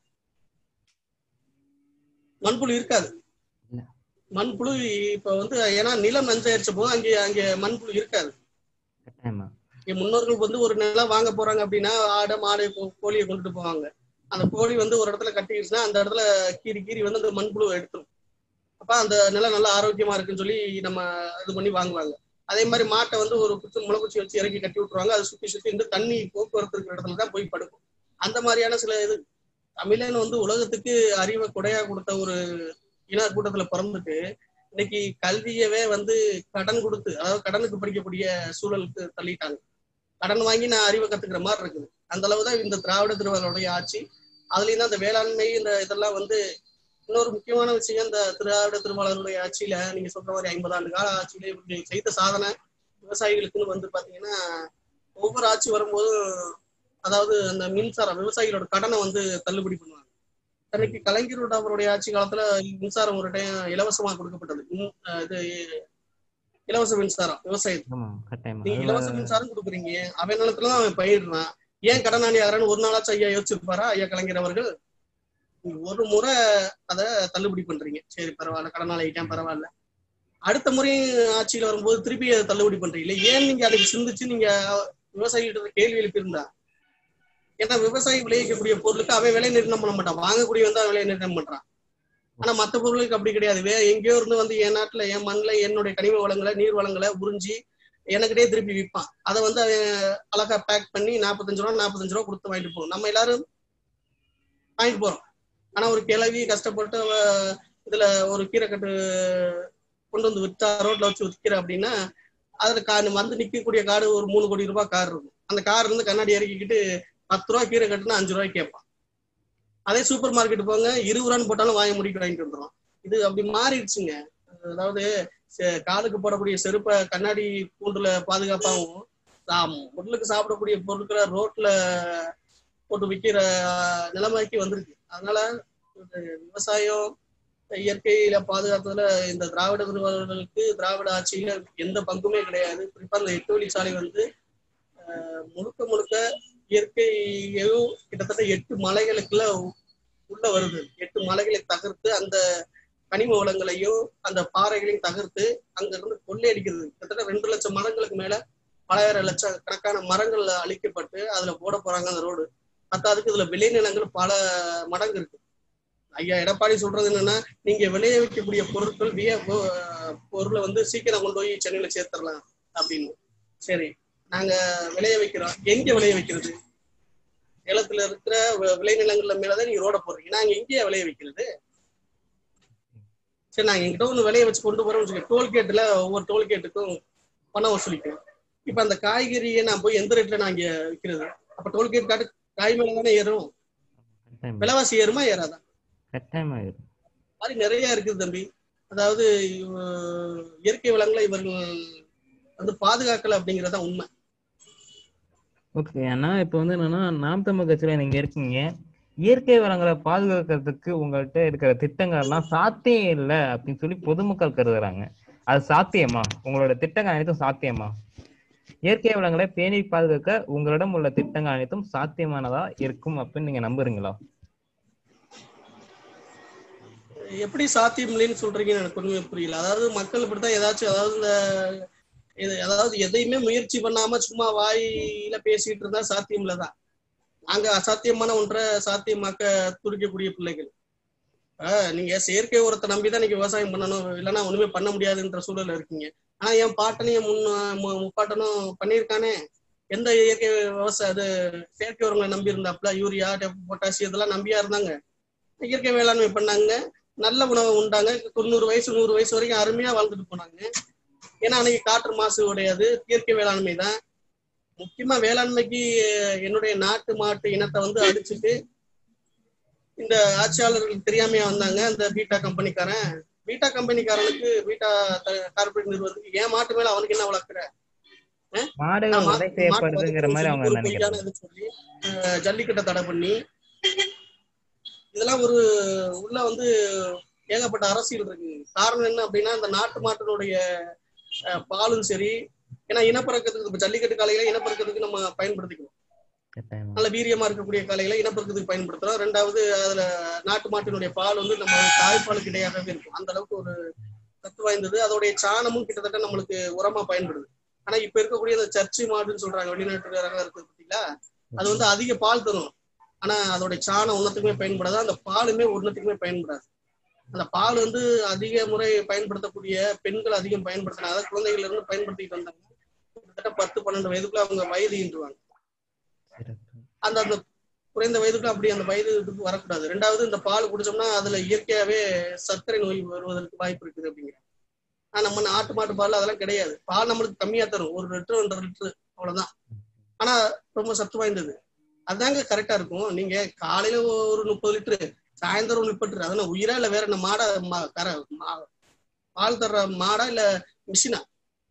மண்புழு இருக்காது இல்ல. மண்புழு இப்ப வந்து ஏன்னா நிலம் நஞ்சாயிருச்ச போது அங்கே அங்கே மண்புழு இருக்காது கட்டாயமா என் முன்னோர்கள் வந்து ஒரு நிலம் வாங்க போறாங்க அப்படின்னா ஆடு மாடு கோ- கோழியை கொண்டுட்டு போவாங்க அந்த கோழி வந்து ஒரு இடத்துல கட்டிடுச்சுன்னா அந்த இடத்துல கீறி கீறி வந்து அந்த மண்புழு எடுத்துரும் அப்ப அந்த நிலம் நல்லா ஆரோக்கியமா இருக்குன்னு சொல்லி நம்ம இது பண்ணி வாங்குவாங்க அதே மாதிரி மாட்டை வந்து ஒரு குச்சி முளைக்குச்சி வச்சு இறக்கி கட்டி விட்டுருவாங்க அதை சுத்தி சுத்தி இந்த தண்ணி போக்குவரத்து இருக்கிற இடத்துல தான் போய் படுக்கும் அந்த மாதிரியான சில இது தமிழன் வந்து உலகத்துக்கு அறிவை கொடையா கொடுத்த ஒரு இன கூட்டத்துல பிறந்துட்டு இன்னைக்கு கல்வியவே வந்து கடன் கொடுத்து அதாவது கடனுக்கு படிக்கக்கூடிய சூழலுக்கு தள்ளிட்டாங்க கடன் வாங்கி நான் அறிவை கத்துக்கிற மாதிரி இருக்குது அந்த அளவு தான் இந்த திராவிட திருவாரூடைய ஆட்சி அதுலயும் தான் இந்த வேளாண்மை இந்த இதெல்லாம் வந்து இன்னொரு முக்கியமான விஷயம் இந்த திராவிட திருவாளருடைய ஆட்சியில நீங்க சொல்ற மாதிரி ஐம்பது ஆண்டு கால ஆட்சியில இப்படி செய்த சாதனை விவசாயிகளுக்குன்னு வந்து பாத்தீங்கன்னா ஒவ்வொரு ஆட்சி வரும்போதும் அதாவது அந்த மின்சாரம் விவசாயிகளோட கடனை வந்து தள்ளுபடி பண்ணுவாங்க அன்னைக்கு கலைஞரோட அவருடைய ஆட்சி காலத்துல மின்சாரம் ஒரு டைம் இலவசமா கொடுக்கப்பட்டது இன்- அஹ் இது இலவச மின்சாரம் விவசாயத்துக்கு ஆமா கட்டாயமா நீங்க அதுல- இலவச மின்சாரம் கொடுக்குறீங்க அவன் நிலத்துல தான் அவன் பயிரிடுறான் ஏன் கடனாளி ஆகிறான்னு ஒரு நாளாச்சும் ஐயா யோசிச்சிருப்பாரா ஐயா கலைஞர் அவர்கள் நீங்க ஒரு முறை அதை தள்ளுபடி பண்றீங்க சரி பரவாயில்ல கடனாளி ஆயிட்டான் பரவாயில்ல அடுத்த முறையும் ஆட்சியில வரும்போது திருப்பி அதை தள்ளுபடி பண்றீங்களே ஏன் நீங்க அதுக்கு சிந்திச்சு நீங்க விவசாயிகிட்ட கேள்வி எழுப்பியிருந்தா ஏன்னா விவசாயி விளைவிக்கக்கூடிய பொருளுக்கு அவன் விலை நிர்ணயம் பண்ண மாட்டான் வாங்கக்கூடியவன் தான் விலை நிர்ணயம் பண்றான் ஆனா மத்த பொருளுக்கு அப்படி கிடையாது வே எங்கேயோ இருந்து வந்து என் நாட்டுல என் மண்ணுல என்னுடைய கனிம வளங்களை நீர் வளங்களை உறிஞ்சி எனக்கிட்டே திருப்பி விற்பான் அதை வந்து அவன் அழகா பேக் பண்ணி நாற்பத்தஞ்சு ரூபா நாற்பத்தஞ்சு ரூபா கொடுத்து வாங்கிட்டு போகும் நம்ம எல்லாரும் வாங்கிட்டு போறோம் ஆனா ஒரு கிளவி கஷ்டப்பட்டு அவ இதுல ஒரு கீரைக்கட்டு கொண்டு வந்து விற்றா ரோட்ல வச்சு விற்கிற அப்படின்னா அதுல கா வந்து நிக்கக்கூடிய காடு ஒரு மூணு கோடி ரூபாய் கார் இருக்கும் அந்த கார் இருந்து கண்ணாடி இறக்கிக்கிட்டு பத்து ரூபா கீரை கட்டுனா அஞ்சு ரூபாய்க்கு கேட்பான் அதே சூப்பர் மார்க்கெட் போங்க இருபது ரூபான்னு போட்டாலும் வாங்கி முடிக்கிட்டு வாங்கிட்டு வந்துடும் இது அப்படி மாறிடுச்சுங்க அதாவது செ- காலுக்கு போடக்கூடிய செருப்பை கண்ணாடி கூண்டுல பாதுகாப்பாகவும் தாம் பொருளுக்கு சாப்பிடக்கூடிய பொருட்களை ரோட்ல போட்டு விற்கிற நிலைமைக்கு வந்திருக்கு அதனால இது விவசாயம் இயற்கையில பாதுகாத்ததுல இந்த திராவிட நிறுவனங்களுக்கு திராவிட ஆட்சியில எந்த பங்குமே கிடையாது குறிப்பா இந்த எட்டு வழிச்சாலை வந்து அஹ், முழுக்க முழுக்க இயற்கையும் கிட்டத்தட்ட எட்டு மலைகளுக்குள்ள உள்ள வருது எட்டு மலைகளை தகர்த்து அந்த கனிம வளங்களையும் அந்த பாறைகளையும் தகர்த்து அங்க இருந்து கொள்ளையடிக்கிறது கிட்டத்தட்ட ரெண்டு லட்சம் மரங்களுக்கு மேல பலாயிரம் லட்சம் கணக்கான மரங்கள் அழிக்கப்பட்டு அதுல போட போறாங்க அந்த ரோடு பத்தாவதுக்கு இதுல விளைநிலங்கள் பல மடங்கு இருக்கு ஐயா எடப்பாடி சொல்றது என்னன்னா நீங்க விளைய வைக்கக்கூடிய பொருட்கள் விய பொ- பொருளை வந்து சீக்கிரம் கொண்டு போய் சென்னையில சேர்த்துடலாம் அப்படின்னு சரி நாங்க விளைய வைக்கிறோம் எங்க விளைய வைக்கிறது நிலத்துல இருக்கிற வி- விளைநிலங்கள்ல மேலதான் நீங்க ரோட போடுறீங்க நாங்க எங்கேயா விளைய வைக்கிறது சரி நாங்க எங்கிட்ட ஒண்ணு விளைய வச்சு கொண்டு போறோம் டோல்கேட்ல ஒவ்வொரு டோல்கேட்டுக்கும் பணம் வசூலிக்கிறோம் இப்ப அந்த காய்கறியை நான் போய் எந்த ரேட்ல நான் இங்க விற்கிறது அப்ப டோல்கேட் காட்டு காய் மேல தானே ஏறும் கட்டாயமா விலைவாசி ஏறுமா ஏறாதா கட்டாயமா இருக்கு மாதிரி நிறைய இருக்குது தம்பி அதாவது இவ- இயற்கை வளங்களை இவர்கள் வந்து பாதுகாக்கல அப்படிங்கறத உண்மை ஓகே அண்ணா இப்போ வந்து என்னன்னா நாம் தமிழ் கட்சியில நீங்க இருக்கீங்க இயற்கை வளங்களை பாதுகாக்கிறதுக்கு உங்கள்கிட்ட இருக்கிற திட்டங்கள்லாம் சாத்தியம் இல்லை அப்படின்னு சொல்லி பொதுமக்கள் கருதுறாங்க அது சாத்தியமா உங்களோட திட்டங்கள் அனைத்தும் சாத்தியமா இயற்கை வளங்களை பேணி பாதுகாக்க உங்களிடம் உள்ள திட்டங்கள் அனைத்தும் சாத்தியமானதா இருக்கும் அப்படின்னு நீங்க நம்புறீங்களா எப்படி சாத்தியம் இல்லைன்னு சொல்றீங்கன்னு எனக்கு ஒண்ணுமே புரியல அதாவது மக்கள் இப்படித்தான் ஏதாச்சும் அதாவது இந்த இது அதாவது எதையுமே முயற்சி பண்ணாம சும்மா வாயில பேசிட்டு இருந்தா சாத்தியம் இல்லதான் நாங்க அசாத்தியமான ஒன்றை சாத்தியமாக்க துடிக்கக்கூடிய பிள்ளைகள் ஆஹ் நீங்க செயற்கை உரத்தை நம்பிதான் நீங்க விவசாயம் பண்ணணும் இல்லைன்னா ஒண்ணுமே பண்ண முடியாதுன்ற சூழல்ல இருக்கீங்க ஆனா என் பாட்டனையும் முன் மு- முப்பாட்டனும் பண்ணியிருக்கானே எந்த இயற்கை விவசாய அது செயற்கை உரங்களை நம்பி இருந்தாப்புல யூரியா பொட்டாசி இதெல்லாம் நம்பியா இருந்தாங்க இயற்கை வேளாண்மை பண்ணாங்க நல்ல உணவு உண்டாங்க தொண்ணூறு வயசு நூறு வயசு வரைக்கும் அருமையா வாழ்ந்துட்டு போனாங்க ஏன்னா அன்னைக்கு காற்று மாசு உடையது இயற்கை வேளாண்மை தான் முக்கியமா வேளாண்மைக்கு என்னுடைய நாட்டு மாட்டு இனத்தை வந்து அடிச்சுட்டு இந்த ஆட்சியாளர்களுக்கு தெரியாமையா வந்தாங்க இந்த பீட்டா கம்பெனிக்காரன் பீட்டா கம்பெனிக்காரனுக்கு பீட்டா கார்பரேட் நிறுவனத்துக்கு ஏன் மாட்டு மேல அவனுக்கு என்ன வளர்க்குற மாடுகள் நான் உடை மாட்டு- செய்யப்படுதுங்கிற மாதிரி அவங்க ஒரு நினைக்கிறாங்க பொய்யான இது சொல்லி அஹ், ஜல்லிக்கட்டை தடை பண்ணி இதெல்லாம் ஒரு உள்ள வந்து ஏகப்பட்ட அரசியல் இருக்கு காரணம் என்ன அப்படின்னா இந்த நாட்டு மாட்டினுடைய அஹ், பாலும் சரி ஏன்னா இனப்பெருக்கத்துக்கு இப்ப ஜல்லிக்கட்டு காலையில இனப்பெருக்கத்துக்கு நம்ம பயன்படுத்திக்கிறோம் கட்டாயமா நல்ல வீரியமா இருக்கக்கூடிய காலையில இனப்பெருக்கத்துக்கு பயன்படுத்துறோம் ரெண்டாவது அதுல நாட்டு மாட்டினுடைய பால் வந்து நம்ம தாய்ப்பாலுக்கு இடையாகவே இருக்கும் அந்த அளவுக்கு ஒரு சத்து வாய்ந்தது அதோடைய சாணமும் கிட்டத்தட்ட நம்மளுக்கு உரமா பயன்படுது ஆனா இப்ப இருக்கக்கூடிய அந்த சர்ச்சு மாடுன்னு சொல்றாங்க வெளிநாட்டு ரகம் இருக்குது பார்த்தீங்களா அது வந்து அதிக பால் தரும் ஆனா அதோடைய சாணம் ஒன்னத்துக்குமே பயன்படாது அந்த பாலுமே ஒன்னத்துக்குமே பயன்படாது அந்த பால் வந்து அதிக முறை பயன்படுத்தக்கூடிய பெண்கள் அதிகம் பயன்படுத்தினாங்க குழந்தைகள் இருந்து பயன்படுத்திட்டு வந்தாங்க கிட்டத்தட்ட பத்து பன்னெண்டு வயதுக்குள்ள அவங்க வயது ஈன்றுவாங்க சிறப்பு அந்த அந்த குறைந்த வயதுக்கு அப்படி அந்த வயது இதுக்கு வரக்கூடாது ரெண்டாவது இந்த பால் குடிச்சோம்னா அதுல இயற்கையாவே சர்க்கரை நோய் வருவதற்கு வாய்ப்பு இருக்குது அப்படிங்கிறாங்க ஆனா நம்ம நாட்டு மாட்டு பால் அதெல்லாம் கிடையாது பால் நம்மளுக்கு கம்மியா தரும் ஒரு லிட்டர் ஒன்றரை லிட்டர் அவ்வளவுதான் ஆனா ரொம்ப சத்து வாய்ந்தது அதாங்க கரெக்டா இருக்கும் நீங்க காலையில ஒரு முப்பது லிட்டரு சாயந்தரம் ஒரு முப்பது லிட்டர் அதெல்லாம் உயிரா இல்ல வேற என்ன மாடா மா- கர மா- பால் தர்ற மாடா இல்ல மிஷினா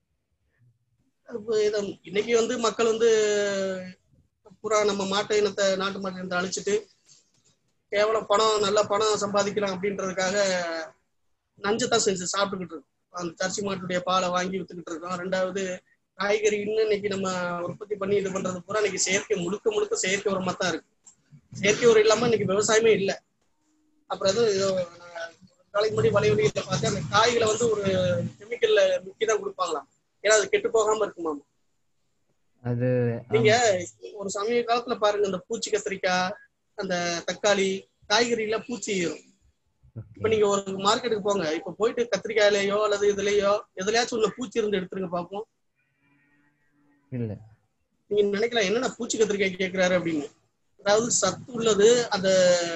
அப்ப இத இன்னைக்கு வந்து மக்கள் வந்து பூரா நம்ம மாட்டு இனத்தை நாட்டு மாட்டு இனத்தை அழிச்சிட்டு கேவலம் பணம் நல்ல பணம் சம்பாதிக்கலாம் அப்படின்றதுக்காக நஞ்சத்தான் செஞ்சு சாப்பிட்டுக்கிட்டு இருக்கோம் அந்த ஜர்சி மாட்டுடைய பாலை வாங்கி வித்துக்கிட்டு இருக்கோம் ரெண்டாவது காய்கறி இன்னும் இன்னைக்கு நம்ம உற்பத்தி பண்ணி இது பண்றது பூரா இன்னைக்கு செயற்கை முழுக்க முழுக்க செயற்கை உரமா தான் இருக்கு செயற்கை உரம் இல்லாம இன்னைக்கு விவசாயமே இல்லை அப்புறம் அது இதோ நான் நாளைக்கு முன்னாடி வலைவலியில பார்த்தேன் அந்த காய்களை வந்து ஒரு கெமிக்கல்ல முக்கி தான் கொடுப்பாங்களாம் ஏன்னா அது கெட்டு போகாம இருக்குமாம் அது நீங்க ஒரு சமீப காலத்துல பாருங்க இந்த பூச்சி கத்திரிக்காய் அந்த தக்காளி காய்கறில பூச்சி ஏறும் இப்ப நீங்க ஒரு மார்க்கெட்டுக்கு போங்க இப்ப போயிட்டு கத்திரிக்காயிலயோ அல்லது இதுலயோ எதுலயாச்சும் உள்ள பூச்சி இருந்து எடுத்துருங்க பாப்போம் இல்ல நீங்க நினைக்கலாம் என்னென்ன பூச்சி கத்திரிக்காய் கேக்குறாரு அப்படின்னு அதாவது சத்து உள்ளது அந்த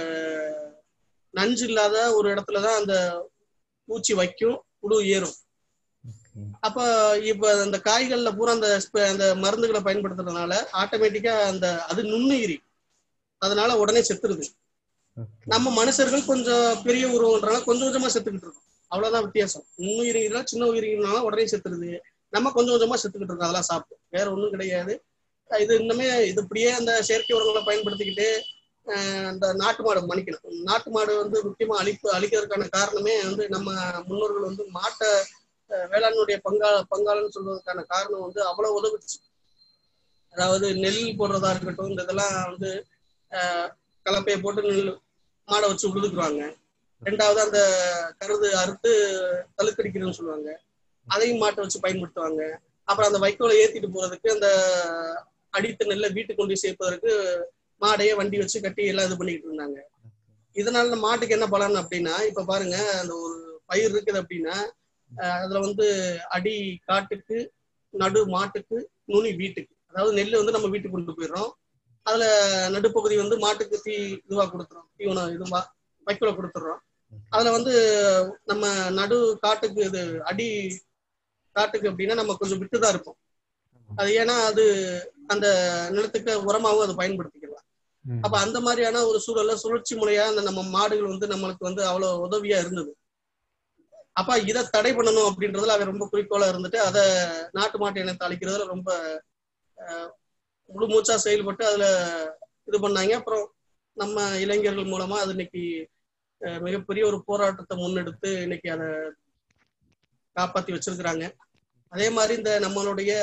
நஞ்சு இல்லாத ஒரு இடத்துலதான் அந்த பூச்சி வைக்கும் புழு ஏறும் ஓகே அப்ப இப்ப அந்த காய்கள்ல பூரா அந்த ஸ்ப- அந்த மருந்துகளை பயன்படுத்துறதுனால ஆட்டோமேட்டிக்கா அந்த அது நுண்ணுயிரி அதனால உடனே செத்துருது ஓகே நம்ம மனுஷர்கள் கொஞ்சம் பெரிய உருவம்ன்றனால கொஞ்சம் கொஞ்சமா செத்துக்கிட்டு இருக்கோம் அவ்வளவுதான் வித்தியாசம் நுண்ணுயிரினா சின்ன உயிரினால உடனே செத்துருது நம்ம கொஞ்சம் கொஞ்சமா செத்துக்கிட்டு இருக்கோம் அதெல்லாம் சாப்பிட்டு வேற ஒண்ணும் கிடையாது அஹ் இது இன்னுமே இது இப்படியே அந்த செயற்கை உரங்களை பயன்படுத்திக்கிட்டு அஹ் அந்த நாட்டு மாடு மன்னிக்கணும் நாட்டு மாடு வந்து முக்கியமா அழிப்பு அழிக்கிறதுக்கான காரணமே வந்து நம்ம முன்னோர்கள் வந்து மாட்டை அஹ் வேளாண்மையுடைய பங்கா பங்காளன்னு சொல்றதுக்கான காரணம் வந்து அவ்வளவு உதவுச்சு அதாவது நெல் போடுறதா இருக்கட்டும் இந்த இதெல்லாம் வந்து அஹ் கலப்பையை போட்டு நெல் மாடை வச்சு உழுதுக்குறாங்க ரெண்டாவது அந்த கருது அறுத்து தழுக்கடிக்கிறதுன்னு சொல்லுவாங்க அதையும் மாட்டை வச்சு பயன்படுத்துவாங்க அப்புறம் அந்த வைக்கோலை ஏத்திட்டு போறதுக்கு அந்த அடித்த நெல்லை வீட்டுக்கு கொண்டு போய் சேர்ப்பதற்கு மாடையே வண்டி வச்சு கட்டி எல்லாம் இது பண்ணிக்கிட்டு இருந்தாங்க இதனால இந்த மாட்டுக்கு என்ன பலன் அப்படின்னா இப்ப பாருங்க அந்த ஒரு பயிர் இருக்குது அப்படின்னா அஹ் அதுல வந்து அடி காட்டுக்கு நடு மாட்டுக்கு நுனி வீட்டுக்கு அதாவது நெல் வந்து நம்ம வீட்டுக்கு கொண்டு போயிடுறோம் அதுல நடுப்பகுதி வந்து மாட்டுக்கு தீ இதுவா கொடுத்துறோம் தீவனம் இதுவா வைக்கோல கொடுத்துடுறோம் அதுல வந்து நம்ம நடு காட்டுக்கு இது அடி காட்டுக்கு அப்படின்னா நம்ம கொஞ்சம் விட்டுதான் இருப்போம் அது ஏன்னா அது அந்த நிலத்துக்கு உரமாவும் அதை பயன்படுத்திக்கலாம் ம். அப்ப அந்த மாதிரியான ஒரு சூழல்ல சுழற்சி முறையா அந்த நம்ம மாடுகள் வந்து நம்மளுக்கு வந்து அவ்வளவு உதவியா இருந்தது அப்ப இதை தடை பண்ணணும் அப்படின்றதுல அவன் ரொம்ப குறிக்கோளா இருந்துட்டு அதை நாட்டு மாட்டு இனத்தை அழிக்கிறதுல ரொம்ப அஹ், முழு மூச்சா செயல்பட்டு அதுல இது பண்ணாங்க அப்புறம் நம்ம இளைஞர்கள் மூலமா அது இன்னைக்கு அஹ், மிகப்பெரிய ஒரு போராட்டத்தை முன்னெடுத்து இன்னைக்கு அதை காப்பாத்தி வச்சிருக்கிறாங்க அதே மாதிரி இந்த நம்மளுடைய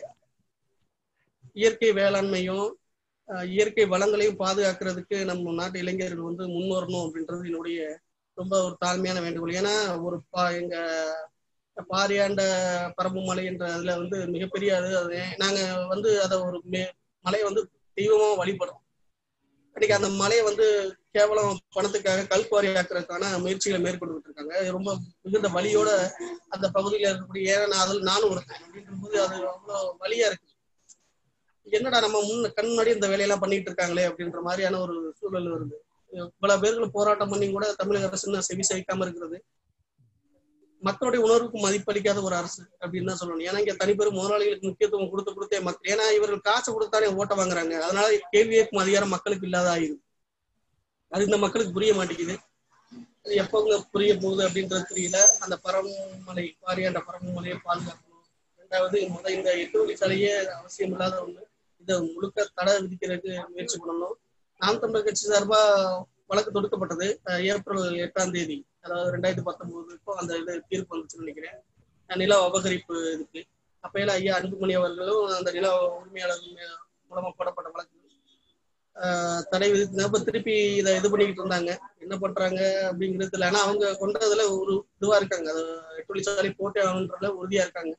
இயற்கை வேளாண்மையும் அஹ், இயற்கை வளங்களையும் பாதுகாக்கிறதுக்கு நம்ம நாட்டு இளைஞர்கள் வந்து முன்வரணும் அப்படின்றது என்னுடைய ரொம்ப ஒரு தாழ்மையான வேண்டுகோள் ஏன்னா ஒரு பா எங்க பாரியாண்ட பரம்பு மலை என்ற அதுல வந்து மிகப்பெரிய அது அது நாங்க வந்து அதை ஒரு மே- மலையை வந்து தெய்வமா வழிபடுறோம் இன்னைக்கு அந்த மலையை வந்து கேவலம் பணத்துக்காக கல்குவாரி ஆக்குறதுக்கான முயற்சிகளை மேற்கொண்டுட்டு இருக்காங்க இது ரொம்ப மிகுந்த வலியோட அந்த பகுதியில இருக்கக்கூடிய ஏன்னா நான் அதில் நானும் ஒருத்தன் அப்படின்ற போது அது அவ்வளோ வலியா இருக்கு என்னடா நம்ம முன்ன கண் முன்னாடி இந்த வேலையெல்லாம் பண்ணிட்டு இருக்காங்களே அப்படின்ற மாதிரியான ஒரு சூழல் வருது பல பேர்கள் போராட்டம் பண்ணி கூட தமிழக அரசு இன்னும் செவி சாய்க்காம இருக்கிறது மக்களுடைய உணர்வுக்கு மதிப்பளிக்காத ஒரு அரசு அப்படின்னு தான் சொல்லணும் ஏன்னா இங்க தனிப்பெரும் முதலாளிகளுக்கு முக்கியத்துவம் கொடுத்து கொடுத்தே மக்கள் ஏன்னா இவர்கள் காசு கொடுத்தாலே ஓட்ட வாங்குறாங்க அதனால கேள்வி கேட்கும் அதிகாரம் மக்களுக்கு இல்லாத ஆயிடுது அது இந்த மக்களுக்கு புரிய மாட்டேங்குது அது எப்போங்க புரிய போகுது அப்படின்றது தெரியல அந்த பரமமலை பாரியாண்ட பரமமலையை பாதுகாக்கணும் ரெண்டாவது முத இந்த எட்டு வழிச்சாலையே அவசியம் இல்லாத ஒண்ணு இதை முழுக்க தடை விதிக்கிறதுக்கு முயற்சி பண்ணணும் நாம் தமிழர் கட்சி சார்பா வழக்கு தொடுக்கப்பட்டது அஹ் ஏப்ரல் எட்டாம் தேதி அதாவது ரெண்டாயிரத்தி பத்தொன்பது இப்போ அந்த இது தீர்ப்பு வந்துச்சுன்னு நினைக்கிறேன் அஹ் நில அபகரிப்பு இதுக்கு அப்பையில ஐயா அன்புமணி அவர்களும் அந்த நில உரிமையாளர்கள் மே- மூலமா போடப்பட்ட வழக்கு ஆஹ் தடை விதித்து இப்ப திருப்பி இதை இது பண்ணிக்கிட்டு இருந்தாங்க என்ன பண்றாங்க அப்படிங்கிறது தெரியல ஆனா அவங்க கொண்டதுல ஒரு இதுவா இருக்காங்க அது எட்டு வழிச்சாலை போட்டே ஆகணுன்றதுல உறுதியா இருக்காங்க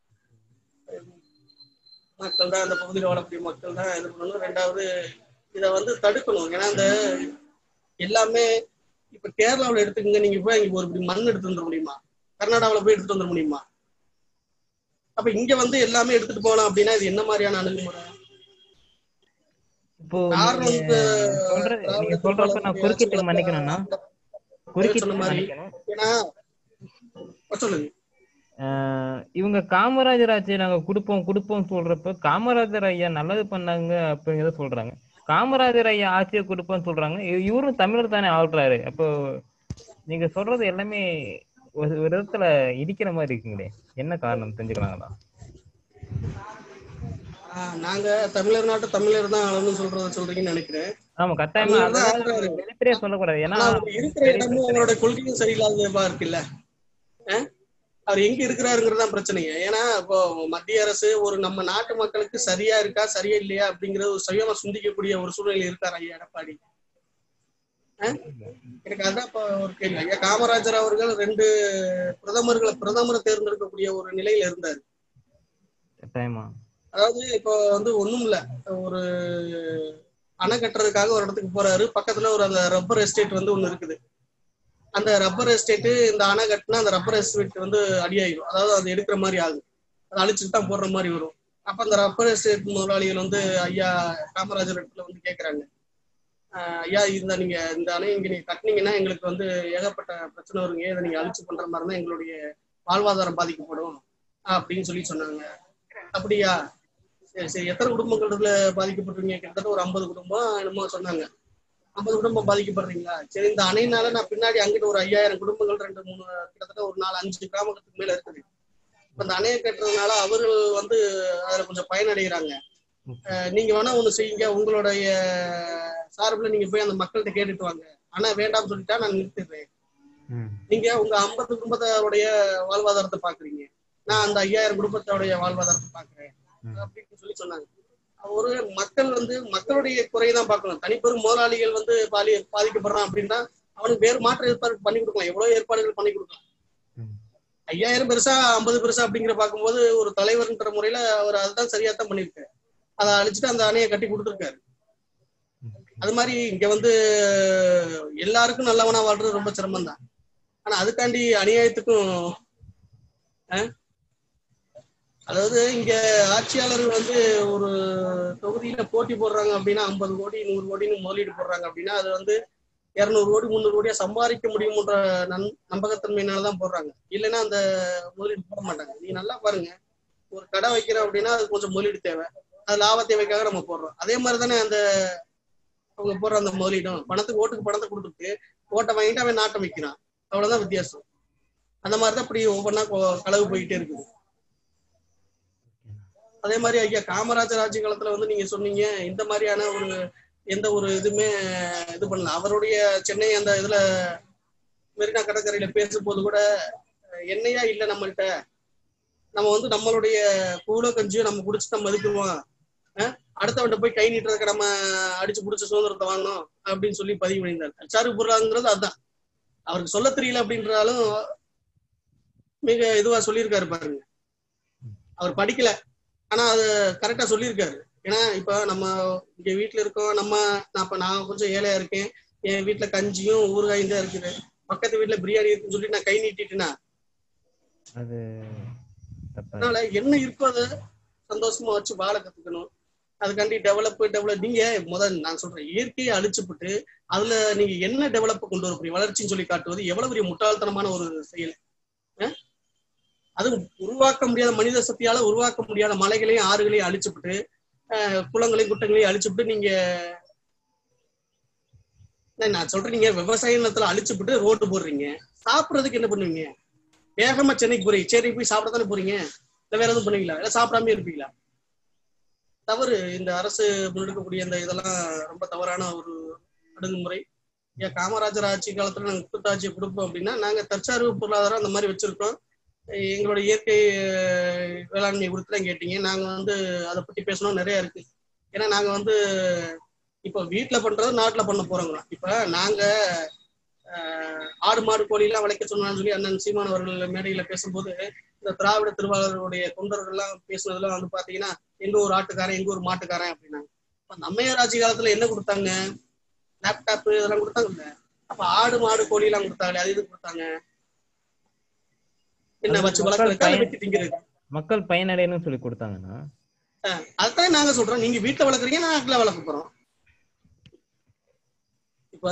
மக்கள் தான் அந்த பகுதியில் வாழக்கூடிய மக்கள் தான் இது பண்ணணும் ரெண்டாவது இதை வந்து தடுக்கணும் ஏன்னா இந்த எல்லாமே இப்ப கேரளாவுல எடுத்துக்கங்க நீங்க போய் இங்க ஒரு இப்படி மண் எடுத்து வந்துட முடியுமா கர்நாடகாவுல போய் எடுத்துட்டு வந்துட முடியுமா அப்ப இங்க வந்து எல்லாமே எடுத்துட்டு போகலாம் அப்படின்னா இது என்ன மாதிரியான அணுகுமுறை இப்போ காரணம் நீங்க வந்து சொல்ற நீங்க சொல்றப்ப நான் குறுக்கிட்டு மன்னிக்கணும்னா குறுக்கிட்டு சொன்ன மாதிரி மன்னிக்கணும் ஏன்னா அஹ் சொல்லுங்க ஆஹ் இவங்க காமராஜர் ஆட்சியை நாங்க கொடுப்போம் கொடுப்போம் சொல்றப்ப காமராஜர் ஐயா நல்லது பண்ணாங்க அப்படிங்கிறத சொல்றாங்க காமராஜர் ஐயா ஆட்சியை கொடுப்போம்னு சொல்றாங்க இ- இவரும் தமிழர் தானே ஆள்றாரு அப்போ நீங்க சொல்றது எல்லாமே ஒரு ஒரு விதத்துல இடிக்கிற மாதிரி இருக்குங்களே என்ன காரணம் தெரிஞ்சுக்கலாங்களா ஆஹ் நாங்க தமிழர் நாட்டு தமிழர் தான் ஆளணும்னு சொல்றத சொல்றீங்கன்னு நினைக்கிறேன் ஆமா கட்டாயமா தமிழர் தான் அதெல்லாம் ஆள்றாரு. வெளிப்படையா சொல்லக்கூடாது ஏன்னா ஆனா அவர் இருக்கிற இடமும் அவரோட கொள்கையும் சரியில்லாததா இருக்குல்ல அஹ்? அவர் எங்க இருக்கிறாருங்கிறது தான் பிரச்சனைங்க ஏன்னா இப்போ மத்திய அரசு ஒரு நம்ம நாட்டு மக்களுக்கு சரியா இருக்கா சரியா இல்லையா அப்படிங்கறது ஒரு சுயமா சிந்திக்கக்கூடிய ஒரு சூழ்நிலை இருக்காரு ஐயா எடப்பாடி அஹ்? எனக்கு அதான் இப்போ ஒரு கேள்வி ஐயா காமராஜர் அவர்கள் ரெண்டு பிரதமர்களை பிரதமரை தேர்ந்தெடுக்கக்கூடிய ஒரு நிலையில இருந்தார் கட்டாயமா அதாவது இப்போ வந்து ஒண்ணும் இல்ல ஒரு அணை கட்டுறதுக்காக ஒரு இடத்துக்கு போறாரு பக்கத்துல ஒரு அந்த ரப்பர் எஸ்டேட் வந்து ஒண்ணு இருக்குது அந்த ரப்பர் எஸ்டேட் இந்த அணை கட்டினா அந்த ரப்பர் எஸ்டேட் வந்து அடியாயிடும் அதாவது அது எடுக்கிற மாதிரி ஆகும் அதை அழிச்சுட்டு தான் போடுற மாதிரி வரும் அப்ப அந்த ரப்பர் எஸ்டேட் முதலாளிகள் வந்து ஐயா காமராஜர் இடத்துல வந்து கேக்குறாங்க ஆஹ் ஐயா இந்த நீங்க இந்த அணை இங்க நீங்க கட்டினீங்கன்னா எங்களுக்கு வந்து ஏகப்பட்ட பிரச்சனை வருங்க இதை நீங்க அழிச்சு பண்ற மாதிரி தான் எங்களுடைய வாழ்வாதாரம் பாதிக்கப்படும் அப்படின்னு சொல்லி சொன்னாங்க அப்படியா சரி சரி எத்தனை குடும்பங்கள் இதுல பாதிக்கப்பட்டிருக்கீங்க கிட்டத்தட்ட ஒரு ஐம்பது குடும்பம் என்னமோ சொன்னாங்க ஐம்பது குடும்பம் பாதிக்கப்படுறீங்களா சரி இந்த அணைனால நான் பின்னாடி அங்கிட்டு ஒரு ஐயாயிரம் குடும்பங்கள் ரெண்டு மூணு கிட்டத்தட்ட ஒரு நாலு அஞ்சு கிராமத்துக்கு மேல இருக்குது இப்ப இந்த அணையை கட்டுறதுனால அவர்கள் வந்து அதுல கொஞ்சம் பயனடைகிறாங்க அஹ் நீங்க வேணா ஒண்ணு செய்யுங்க உங்களுடைய சார்பில் நீங்க போய் அந்த மக்கள்கிட்ட கேட்டுட்டு வாங்க ஆனா வேண்டாம்னு சொல்லிட்டா நான் நிறுத்திடுறேன் ம். நீங்க உங்க ஐம்பது குடும்பத்தோடைய வாழ்வாதாரத்தை பாக்குறீங்க நான் அந்த ஐயாயிரம் குடும்பத்தோடைய வாழ்வாதாரத்தை பாக்குறேன் ம். அப்படின்னு சொல்லி சொன்னாங்க ஒரு மக்கள் வந்து மக்களுடைய குறையதான் பார்க்கணும் தனிப்பெரும் முதலாளிகள் வந்து பாதி பாதிக்கப்படுறான் அப்படின்னா அவனுக்கு வேறு மாற்று ஏற்பாடு பண்ணி கொடுக்கலாம் எவ்வளவு ஏற்பாடுகள் பண்ணி கொடுக்கலாம் ம். ஐயாயிரம் பெருசா ஐம்பது பெருசா அப்படிங்கிற பார்க்கும்போது ஒரு தலைவர்ன்ற முறையில அவர் அதுதான் சரியா தான் பண்ணிருக்காரு அதை அழிச்சிட்டு அந்த அணையை கட்டி கொடுத்துருக்காரு அது மாதிரி இங்க வந்து எல்லாருக்கும் நல்லவனா வாழ்றது ரொம்ப சிரமம் தான் ஆனா அதுக்காண்டி அநியாயத்துக்கும் அஹ், அதாவது இங்க ஆட்சியாளர்கள் வந்து ஒரு தொகுதியில போட்டி போடுறாங்க அப்படின்னா ஐம்பது கோடி நூறு கோடின்னு முதலீடு போடுறாங்க அப்படின்னா அது வந்து இருநூறு கோடி முந்நூறு கோடியா சம்பாதிக்க முடியும்ன்ற நன் நம்பகத்தன்மையினாலதான் போடுறாங்க இல்லைன்னா அந்த முதலீடு போட மாட்டாங்க நீங்க நல்லா பாருங்க ஒரு கடை வைக்கிறோம் அப்படின்னா அது கொஞ்சம் முதலீடு தேவை அது லாப தேவைக்காக நம்ம போடுறோம் அதே மாதிரி தானே அந்த அவங்க போடுற அந்த முதலீடும் பணத்துக்கு ஓட்டுக்கு பணத்தை கொடுத்துட்டு ஓட்டை வாங்கிட்டு அவன் நாட்டம் வைக்கிறான் அவ்வளவுதான் வித்தியாசம் அந்த மாதிரி தான் இப்படி ஒவ்வொன்றா கொ- களவு போயிட்டே இருக்குது அதே மாதிரி ஐயா காமராஜர் ஆட்சி காலத்துல வந்து நீங்க சொன்னீங்க இந்த மாதிரியான ஒரு எந்த ஒரு இதுவுமே இது பண்ணல அவருடைய சென்னை அந்த இதுல மெரினா கடற்கரையில பேசும்போது கூட அஹ், எண்ணெயா இல்ல நம்மள்ட்ட நம்ம வந்து நம்மளுடைய கூழ கஞ்சியும் நம்ம குடிச்சு நம்ம எதுக்குருவோம் அடுத்தவன்ட்ட போய் கை நீட்டுறதுக்கு நம்ம அடிச்சு புடிச்ச சுதந்திரத்தை வாங்கணும் அப்படின்னு சொல்லி பதிவு பண்ணியிருந்தார் அச்சாறு பொருளாங்கிறது அதுதான் அவருக்கு சொல்ல தெரியல அப்படின்றாலும் மிக இதுவா சொல்லியிருக்காரு பாருங்க அவர் படிக்கல ஆனா அது கரெக்டா சொல்லியிருக்காரு ஏன்னா இப்ப நம்ம இங்க வீட்டுல இருக்கோம் நம்ம நான் இப்ப நான் கொஞ்சம் ஏழையா இருக்கேன் என் வீட்டுல கஞ்சியும் ஊறுகாயும் தான் இருக்குது பக்கத்து வீட்டுல பிரியாணி இருக்குன்னு சொல்லி நான் கை நீட்டிட்டேன்னா அது தப்பா அதனால என்ன இருக்கோ அதை சந்தோஷமா வச்சு வாழ கத்துக்கணும் அதுக்காண்டி டெவலப் டெவலப் நீங்க முதல் நான் சொல்றேன் இயற்கையை அழிச்சுப்புட்டு அதுல நீங்க என்ன டெவலப் கொண்டு வர போறீங்க வளர்ச்சின்னு சொல்லி காட்டுவது எவ்வளவு பெரிய முட்டாள்தனமான ஒரு செயல் அஹ்? அதுவும் உருவாக்க முடியாத மனித சக்தியால உருவாக்க முடியாத மலைகளையும் ஆறுகளையும் அழிச்சுப்புட்டு அஹ், குளங்களையும் குட்டங்களையும் அழிச்சுப்புட்டு நீங்க நான் நான் சொல்றேன் நீங்க விவசாய நிலத்துல அழிச்சுப்புட்டு ரோடு போடுறீங்க சாப்பிடுறதுக்கு என்ன பண்ணுவீங்க வேகமா சென்னைக்கு போறீங்க சென்னைக்கு போய் சாப்பிட தானே போறீங்க இல்ல வேற எதுவும் பண்ணுவீங்களா இல்ல சாப்பிடாம இருப்பீங்களா தவறு இந்த அரசு முன்னெடுக்கக்கூடிய இந்த இதெல்லாம் ரொம்ப தவறான ஒரு அணுகுமுறை ஏன் காமராஜர் ஆட்சி காலத்துல நாங்க கூட்டாட்சியை கொடுப்போம் அப்படின்னா நாங்க தற்சார்பு பொருளாதாரம் அந்த மாதிரி வச்சிருக்கோம் எ- எங்களோட இயற்கை அஹ், வேளாண்மை குறித்து தான் கேட்டீங்க நாங்க வந்து அதை பத்தி பேசணும் நிறைய இருக்கு ஏன்னா நாங்க வந்து இப்போ வீட்டுல பண்றது நாட்டுல பண்ண போறோங்களா இப்ப நாங்க அஹ், ஆடு மாடு கோழி எல்லாம் வளைக்க சொன்னான்னு சொல்லி அண்ணன் சீமான் அவர்கள் மேடையில பேசும்போது இந்த திராவிட திருவாளருடைய தொண்டர்கள் எல்லாம் பேசுனதுல வந்து பாத்தீங்கன்னா எங்க ஒரு ஆட்டுக்காரன் எங்க ஒரு மாட்டுக்காரன் அப்படின்னாங்க இப்ப நம்மையார் ஆட்சி காலத்துல என்ன கொடுத்தாங்க லேப்டாப் இதெல்லாம் கொடுத்தாங்கல்ல அப்ப ஆடு மாடு கோழி எல்லாம் கொடுத்தாங்களே அது இது கொடுத்தாங்க என்ன அது வச்சு மக்கள் வளர்க்கறதுக்கா இல்ல பயன் வெட்டி திங்கிறது மக்கள் பயனடையணும்னு சொல்லி கொடுத்தாங்கன்னா அதுதான் நாங்க சொல்றோம் நீங்க வீட்டுல வளர்க்குறீங்க நாட்டுல வளர்க்க போறோம் இப்ப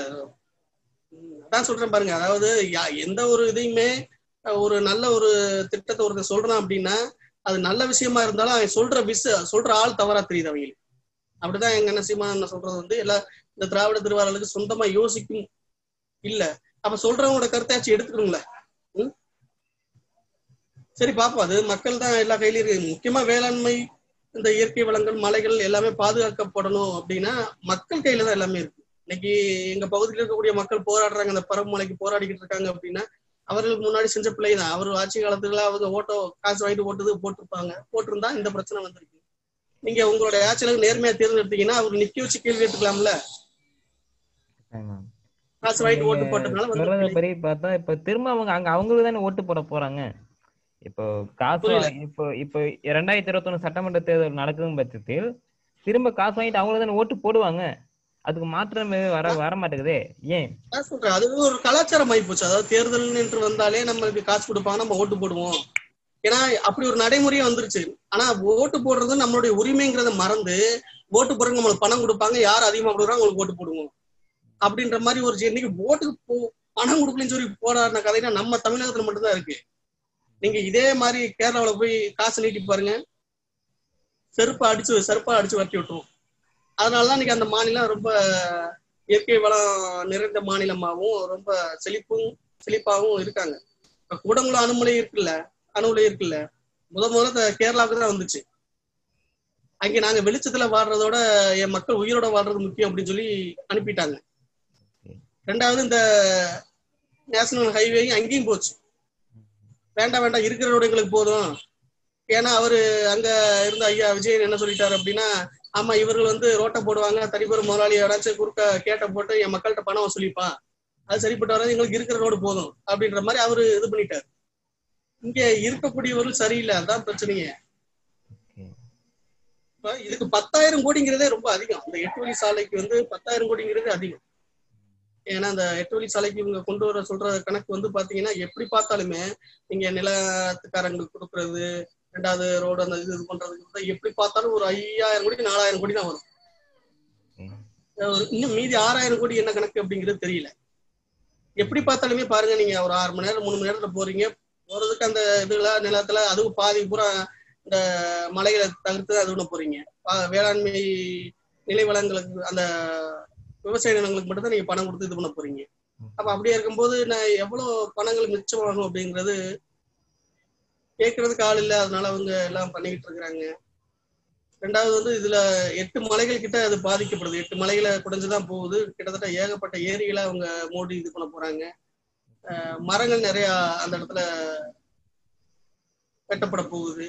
ம், அதான் சொல்றேன் பாருங்க அதாவது யா- எந்த ஒரு இதையுமே அஹ், ஒரு நல்ல ஒரு திட்டத்தை ஒருத்தன் சொல்றான் அப்படின்னா அது நல்ல விஷயமா இருந்தாலும் அவன் சொல்ற விஷ சொல்ற ஆள் தவறா தெரியுது அவங்களுக்கு அப்படிதான் எங்க என்ன சீமான் சொல்றது வந்து எல்லா இந்த திராவிட திருவாரலுக்கு சொந்தமா யோசிக்கும் இல்ல அப்ப சொல்றவங்களோட கருத்தாச்சும் எடுத்துக்கணுங்களே ம்? சரி பாப்போம் அது மக்கள் தான் எல்லா கையிலயும் இருக்கு முக்கியமா வேளாண்மை இந்த இயற்கை வளங்கள் மலைகள் எல்லாமே பாதுகாக்கப்படணும் அப்படின்னா மக்கள் கையில தான் எல்லாமே இருக்கு இன்னைக்கு எங்க பகுதியில் இருக்கக்கூடிய மக்கள் போராடுறாங்க அந்த பரம்பு மலைக்கு போராடிக்கிட்டு இருக்காங்க அப்படின்னா அவர்களுக்கு முன்னாடி செஞ்ச பிள்ளை தான் அவர் ஆட்சி காலத்துல அவங்க ஓட்டோ காசு வாங்கிட்டு ஓட்டுது போட்டிருப்பாங்க போட்டிருந்தா இந்த பிரச்சனை வந்திருக்கு நீங்க உங்களுடைய ஆட்சியாளருக்கு நேர்மையா தேர்ந்தெடுத்தீங்கன்னா அவர் நிக்க வச்சு கேள்வி எடுத்துக்கலாம்ல ஆமா. காசு வாங்கிட்டு ஓட்டு நீங்க போட்டதுனால சொல்றத வந்து படி பார்த்தா இப்ப திரும்ப அவங்க அங்க அவங்களுக்கு தானே ஓட்டு போட போறாங்க இப்போ காசு புரியல. வா- இப்போ இப்போ இரண்டாயிரத்தி இருபத்தொன்னு சட்டமன்ற தேர்தல் நடக்கும் பட்சத்தில் திரும்ப காசு வாங்கிட்டு அவங்களுக்கு தானே ஓட்டு போடுவாங்க அதுக்கு மாற்றம் எதுவும் வர வர மாட்டேங்குதே ஏன் நான் சொல்றேன் அது ஒரு கலாச்சாரம் ஆகி போச்சு அதாவது தேர்தல் என்று வந்தாலே நம்மளுக்கு காசு கொடுப்பாங்க நம்ம ஓட்டு போடுவோம் ஏன்னா அப்படி ஒரு நடைமுறையே வந்துருச்சு ஆனா ஓட்டு போடுறது நம்மளுடைய உரிமைங்கிறத மறந்து ஓட்டு போடுறவங்க நம்மளுக்கு பணம் கொடுப்பாங்க யார் அதிகமா கொடுக்குறாங்க அவங்களுக்கு ஓட்டு போடுவோம் அப்படின்ற மாதிரி ஒரு சி- இன்னைக்கு ஓட்டுக்கு போ பணம் கொடுக்கலன்னு சொல்லி போராடின கதைனா நம்ம தமிழகத்துல மட்டும்தான் இருக்கு நீங்க இதே மாதிரி கேரளாவுல போய் காசு நீட்டி பாருங்க செருப்பை அடிச்சு செருப்பா அடிச்சு வரட்டி விட்டுரும் அதனாலதான் இன்னைக்கு அந்த மாநிலம் ரொம்ப இயற்கை வளம் நிறைந்த மாநிலமாகவும் ரொம்ப செழிப்பும் செழிப்பாகவும் இருக்காங்க இப்ப கூடங்குளம் அணுமலை இருக்குல்ல அணுமலை இருக்குல்ல முத முதல்ல த- கேரளாவுக்கு தான் வந்துச்சு அங்க நாங்க வெளிச்சத்துல வாழ்றதோட என் மக்கள் உயிரோட வாழ்றது முக்கியம் அப்படின்னு சொல்லி அனுப்பிட்டாங்க ரெண்டாவது இந்த நேஷனல் ஹைவே அங்கேயும் போச்சு வேண்டாம் வேண்டாம் இருக்கிற ரோடு எங்களுக்கு போதும் ஏன்னா அவரு அங்க இருந்த ஐயா விஜயன் என்ன சொல்லிட்டாரு அப்படின்னா ஆமா இவர்கள் வந்து ரோட்டை போடுவாங்க தனிப்பெரும் முதலாளி யாராச்சும் குறுக்க கேட்ட போட்டு என் மக்கள்கிட்ட பணம் வசூலிப்பான் அது சரிப்பட்டு வராது எங்களுக்கு இருக்கிற ரோடு போதும் அப்படின்ற மாதிரி அவரு இது பண்ணிட்டாரு இங்க இருக்கக்கூடியவர்கள் சரியில்லை அதான் பிரச்சனையே Okay. இப்ப இதுக்கு பத்தாயிரம் கோடிங்கிறதே ரொம்ப அதிகம் இந்த எட்டு வழி சாலைக்கு வந்து பத்தாயிரம் கோடிங்கிறது அதிகம் ஏன்னா அந்த எட்டு வழி சாலைக்கு இவங்க கொண்டு வர சொல்ற கணக்கு வந்து பாத்தீங்கன்னா எப்படி பார்த்தாலுமே நீங்க நிலத்துக்காரங்களுக்கு கொடுக்கறது ரெண்டாவது ரோடு அந்த இது இது பண்றதுக்கு வந்து எப்படி பார்த்தாலும் ஒரு ஐயாயிரம் கோடி நாலாயிரம் கோடி தான் வரும் Okay. அஹ் இன்னும் மீதி ஆறாயிரம் கோடி என்ன கணக்கு அப்படிங்கிறது தெரியல எப்படி பார்த்தாலுமே பாருங்க நீங்க ஒரு ஆறு மணி நேரம் மூணு மணி நேரத்துல போறீங்க போறதுக்கு அந்த இதுல நிலத்துல அதுவும் பாதி பூரா இந்த மலைகளை தவிர்த்து அது ஒண்ணு போறீங்க பா- வேளாண்மை நிலை வளங்களுக்கு அந்த விவசாய நிலங்களுக்கு மட்டும் தான் நீங்க பணம் கொடுத்து இது பண்ண போறீங்க அப்ப அப்படியே இருக்கும்போது நான் எவ்வளவு பணங்கள் மிச்சமாகும் அப்படிங்கிறது கேட்கறதுக்கு ஆள் இல்லை அதனால அவங்க எல்லாம் பண்ணிக்கிட்டு இருக்கிறாங்க ரெண்டாவது வந்து இதுல எட்டு மலைகள் கிட்ட அது பாதிக்கப்படுது எட்டு மலைகளை குறைஞ்சுதான் போகுது கிட்டத்தட்ட ஏகப்பட்ட ஏரிகளை அவங்க மூடி இது பண்ண போறாங்க அஹ் மரங்கள் நிறைய அந்த இடத்துல வெட்டப்பட போகுது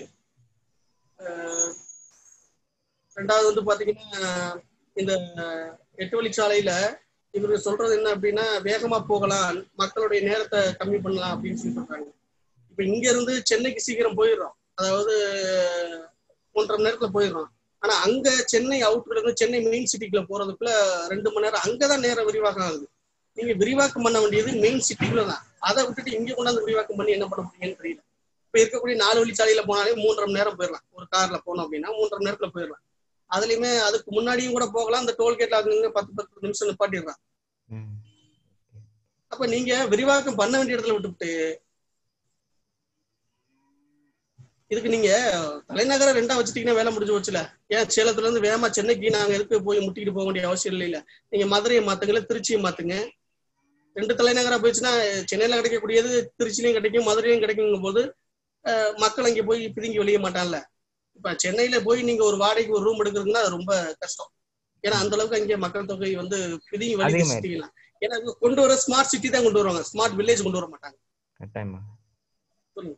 அஹ் ரெண்டாவது வந்து பாத்தீங்கன்னா இந்த எட்டு வழிச்சாலையில இவரு சொல்றது என்ன அப்படின்னா வேகமா போகலாம் மக்களுடைய நேரத்தை கம்மி பண்ணலாம் அப்படின்னு சொல்லி சொல்றாங்க இப்ப இங்க இருந்து சென்னைக்கு சீக்கிரம் போயிடுறோம் அதாவது ஒன்றரை மணி நேரத்துல போயிடுறோம் ஆனா அங்க சென்னை அவுட்ல இருந்து சென்னை மெயின் சிட்டிக்குள்ள போறதுக்குள்ள ரெண்டு மணி நேரம் அங்கதான் நேரம் விரிவாக்கம் ஆகுது நீங்க விரிவாக்கம் பண்ண வேண்டியது மெயின் சிட்டிக்குள்ள தான் அதை விட்டுட்டு இங்க கொண்டாந்து விரிவாக்கம் பண்ணி என்ன பண்ண முடியும்னு தெரியல இப்ப இருக்கக்கூடிய நாலு வழி சாலையில போனாலே மூன்றரை மணி நேரம் போயிடலாம் ஒரு கார்ல போனோம் அப்படின்னா மூன்றரை மணி நேரத்துல போயிடலாம் அதுலயுமே அதுக்கு முன்னாடியும் கூட போகலாம் அந்த டோல்கேட்ல அங்க பத்து பத்து நிமிஷம் நிப்பாட்டிடுறான் ம். அப்ப நீங்க விரிவாக்கம் பண்ண வேண்டிய இடத்துல விட்டுவிட்டு இதுக்கு நீங்க தலைநகர ரெண்டா வச்சுட்டீங்கன்னா வேலை முடிஞ்சு போச்சுல ஏன் சேலத்துல இருந்து வேகமா சென்னைக்கு நாங்க எதுக்கு போய் முட்டிக்கிட்டு போக வேண்டிய அவசியம் இல்லை இல்ல நீங்க மதுரையை மாத்துங்க திருச்சியை மாத்துங்க ரெண்டு தலைநகரா போயிடுச்சுன்னா சென்னையில கிடைக்கக்கூடியது திருச்சிலையும் கிடைக்கும் மதுரையும் கிடைக்குங்கும் போது அஹ், மக்கள் அங்க போய் பிதுங்கி வெளிய மாட்டான்ல இப்ப சென்னையில போய் நீங்க ஒரு வாடகைக்கு ஒரு ரூம் எடுக்கிறதுன்னா அது ரொம்ப கஷ்டம் ஏன்னா அந்த அளவுக்கு அங்கே மக்கள் தொகை வந்து பிதுங்கி வெளியே அதிகமா சிட்டிலாம் ஏன்னா இவங்க கொண்டு வர ஸ்மார்ட் சிட்டி தான் கொண்டு வருவாங்க ஸ்மார்ட் வில்லேஜ் கொண்டு வர மாட்டாங்க கட்டாயமா சொல்லுங்க.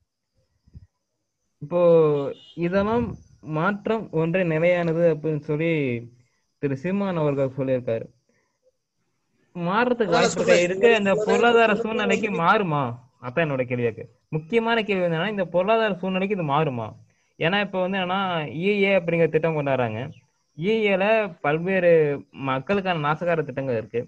இப்போ இதெல்லாம் மாற்றம் ஒன்றே நிலையானது அப்படின்னு சொல்லி திரு சீமான் அவர்கள் சொல்லியிருக்காரு மாறுறதுக்கு அதான் வாய்ப்பு இருக்கா சொல்றேன். இருக்கு இந்த இந்த பொருளாதார இந்த சூழ்நிலைக்கு மாறுமா அதான் என்னோட கேள்வியாக்கு முக்கியமான கேள்வி என்னன்னா இந்த பொருளாதார சூழ்நிலைக்கு இது மாறுமா ஏன்னா இப்போ வந்து என்னன்னா இஏ அப்படிங்கிற திட்டம் கொண்டாடுறாங்க இஏல பல்வேறு மக்களுக்கான நாசகார திட்டங்கள் இருக்கு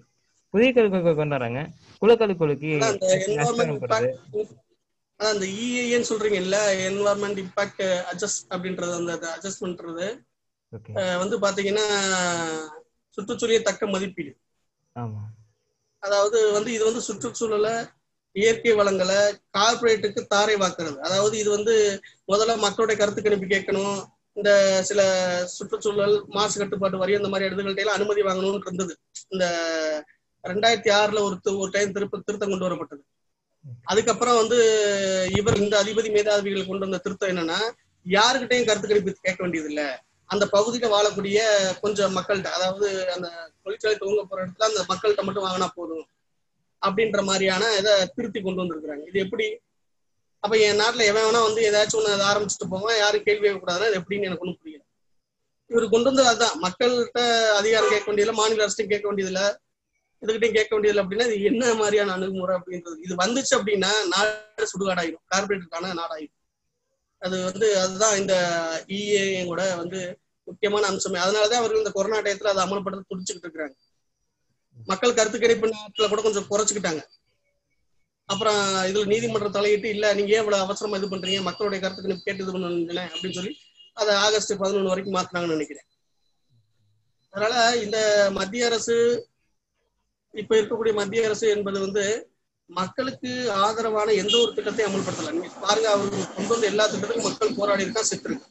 புதிய கல்விக் கொள்கை கொண்டு வராங்க குலக்கல்விக் கொள்கைக்கு அதான் அந்த என்வரன்மெண்ட் நஷ்டப்படுது இம்பாக்ட் அதான் அந்த இஏன்னு சொல்றீங்கல்ல என்வரன்மெண்ட் இம்பாக்ட் அட்ஜஸ்ட் அப்படின்றது அந்த அட்ஜஸ்ட் பண்றது ஓகே அஹ் வந்து பாத்தீங்கன்னா சுற்றுச்சூழலிய தக்க மதிப்பீடு ஆமா அதாவது வந்து இது வந்து சுற்றுச்சூழலை இயற்கை வளங்களை கார்பரேட்டுக்கு தாரை வாக்குறது அதாவது இது வந்து முதல்ல மக்களுடைய கருத்து கணிப்பு கேட்கணும் இந்த சில சுற்றுச்சூழல் மாசு கட்டுப்பாட்டு வாரியம் இந்த மாதிரி இடத்துகள்ட்ட எல்லாம் அனுமதி வாங்கணும்னு இருந்தது இந்த ரெண்டாயிரத்தி ஆறுல ஒரு தி- ஒரு டைம் திருப்ப திருத்தம் கொண்டு வரப்பட்டது அதுக்கப்புறம் வந்து இவர் இந்த அதிபதி மேதாவிகள் கொண்டு வந்த திருத்தம் என்னன்னா யாருக்கிட்டையும் கருத்து கணிப்பு கேட்க வேண்டியது இல்ல அந்த பகுதியில வாழக்கூடிய கொஞ்சம் மக்கள்கிட்ட அதாவது அந்த தொழிற்சாலை துவங்க போற இடத்துல அந்த மக்கள்கிட்ட மட்டும் வாங்கினா போதும் அப்படின்ற மாதிரியான இதை திருத்தி கொண்டு வந்திருக்கிறாங்க இது எப்படி அப்ப என் நாட்டுல எவன் வேணா வந்து ஏதாச்சும் ஒண்ணு அதை ஆரம்பிச்சுட்டு போவான் யாரும் கேள்வி கேட்கக்கூடாதுன்னா அது எப்படின்னு எனக்கு ஒன்றும் புரியல இவர் கொண்டு வந்தது அதுதான் மக்கள்கிட்ட அதிகாரம் கேட்க வேண்டியதில்லை மாநில அரசு கேட்க வேண்டியதில்லை இதுகிட்டையும் கேட்க வேண்டியதில்லை அப்படின்னா இது என்ன மாதிரியான அணுகுமுறை அப்படின்றது இது வந்துச்சு அப்படின்னா நாடு சுடுகாடாயிரும் கார்பரேட்டுக்கான நாடாயிரும் அது வந்து அதுதான் இந்த இஏயோட வந்து முக்கியமான அம்சமே அதனாலதான் அவர்கள் இந்த கொரோனா டயத்துல அதை அமல்படுத்த துடிச்சுக்கிட்டு இருக்கிறாங்க மக்கள் கருத்து கணிப்பு நாட்டுல கூட கொஞ்சம் குறைச்சுக்கிட்டாங்க அப்புறம் இதுல நீதிமன்றம் தலையிட்டு இல்ல நீங்க ஏன் இவ்வளவு அவசரமா இது பண்றீங்க மக்களுடைய கருத்து கணிப்பு கேட்டு இது பண்ணுங்களே அப்படின்னு சொல்லி அதை ஆகஸ்ட் பதினொன்று வரைக்கும் மாத்தினாங்கன்னு நினைக்கிறேன் அதனால இந்த மத்திய அரசு இப்ப இருக்கக்கூடிய மத்திய அரசு என்பது வந்து மக்களுக்கு ஆதரவான எந்த ஒரு திட்டத்தையும் அமல்படுத்தல நீங்க பாருங்க அவர்கள் கொண்டு வந்த எல்லா திட்டத்துக்கும் மக்கள் போராடி இருக்கா செத்துருக்கு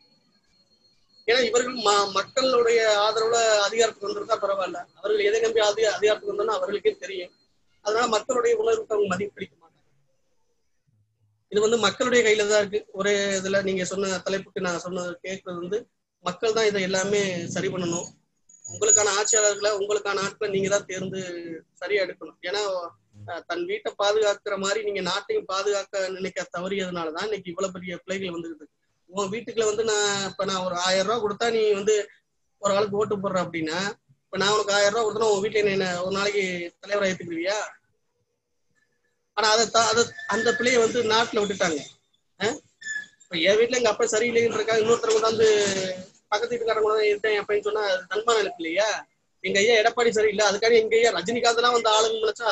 ஏன்னா இவர்கள் ம- மக்களுடைய ஆதரவுல அதிகாரத்துக்கு வந்திருந்தா பரவாயில்ல அவர்கள் எதை நம்பி அதி அதிகாரத்துக்கு வந்தோம்னா அவர்களுக்கே தெரியும் அதனால மக்களுடைய உணர்வுக்கு அவங்க மதிப்பளிக்க மாட்டாங்க இது வந்து மக்களுடைய கையில தான் இருக்கு ஒரே இதுல நீங்க சொன்ன தலைப்புக்கு நான் சொன்னது கேட்கறது வந்து மக்கள் தான் இதை எல்லாமே சரி பண்ணணும் உங்களுக்கான ஆட்சியாளர்களை உங்களுக்கான ஆட்களை நீங்க தான் தேர்ந்து சரியா எடுக்கணும் ஏன்னா அஹ், தன் வீட்டை பாதுகாக்கிற மாதிரி நீங்க நாட்டையும் பாதுகாக்க நினைக்க தவறியதுனாலதான் இன்னைக்கு இவ்வளவு பெரிய பிள்ளைகள் வந்துருக்கு உன் வீட்டுக்குள்ள வந்து நான் இப்ப நான் ஒரு ஆயிரம் ரூபாய் கொடுத்தா நீ வந்து ஒரு ஆளுக்கு ஓட்டு போடுற அப்படின்னா இப்ப நான் உனக்கு ஆயிரம் ரூபாய் கொடுத்தா உன் வீட்டுல என்ன ஒரு நாளைக்கு தலைவரா ஏத்துக்குவியா ஆனா அதை தா- அதை அந்த பிள்ளைய வந்து நாட்டுல விட்டுட்டாங்க அஹ்? இப்ப என் வீட்டுல எங்க அப்பா சரியில்லைன்றக்காக இன்னொருத்தர் கொண்டாந்து பக்கத்து வீட்டுக்காரங்க கொண்டாந்து இருந்தேன் அப்படின்னு சொன்னா அது தன்மானம் இருக்கு இல்லையா எங்க ஐயா எடப்பாடி சரியில்லை அதுக்காக எங்க ஐயா ரஜினிகாந்த் எல்லாம் வந்து ஆளுங்க நினைச்சா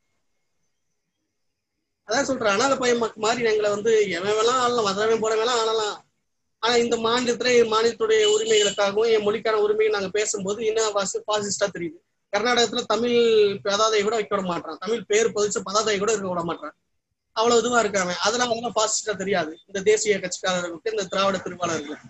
அதான் சொல்றேன் அனாத பையன் மக்- மாதிரி எங்களை வந்து எவன் வேணாம் ஆளலாம் வந்தவன் போறவன் ஆளலாம் ஆனா இந்த மாநிலத்துல என் மாநிலத்துடைய உரிமைகளுக்காகவும் என் மொழிக்கான உரிமையை நாங்க பேசும்போது என்ன வாசி பாசிஸ்டா தெரியுது கர்நாடகத்துல தமிழ் பதாதையை கூட வைக்க விட மாட்டான் தமிழ் பேர் பதிச்ச பதாதையை கூட இருக்க விட மாட்டான் அவ்வளவு இதுவா இருக்காங்க அதெல்லாம் அதெல்லாம் பாசிஸ்டா தெரியாது இந்த தேசிய கட்சிக்காரர்களுக்கு இந்த திராவிட திருவாளர்களுக்கு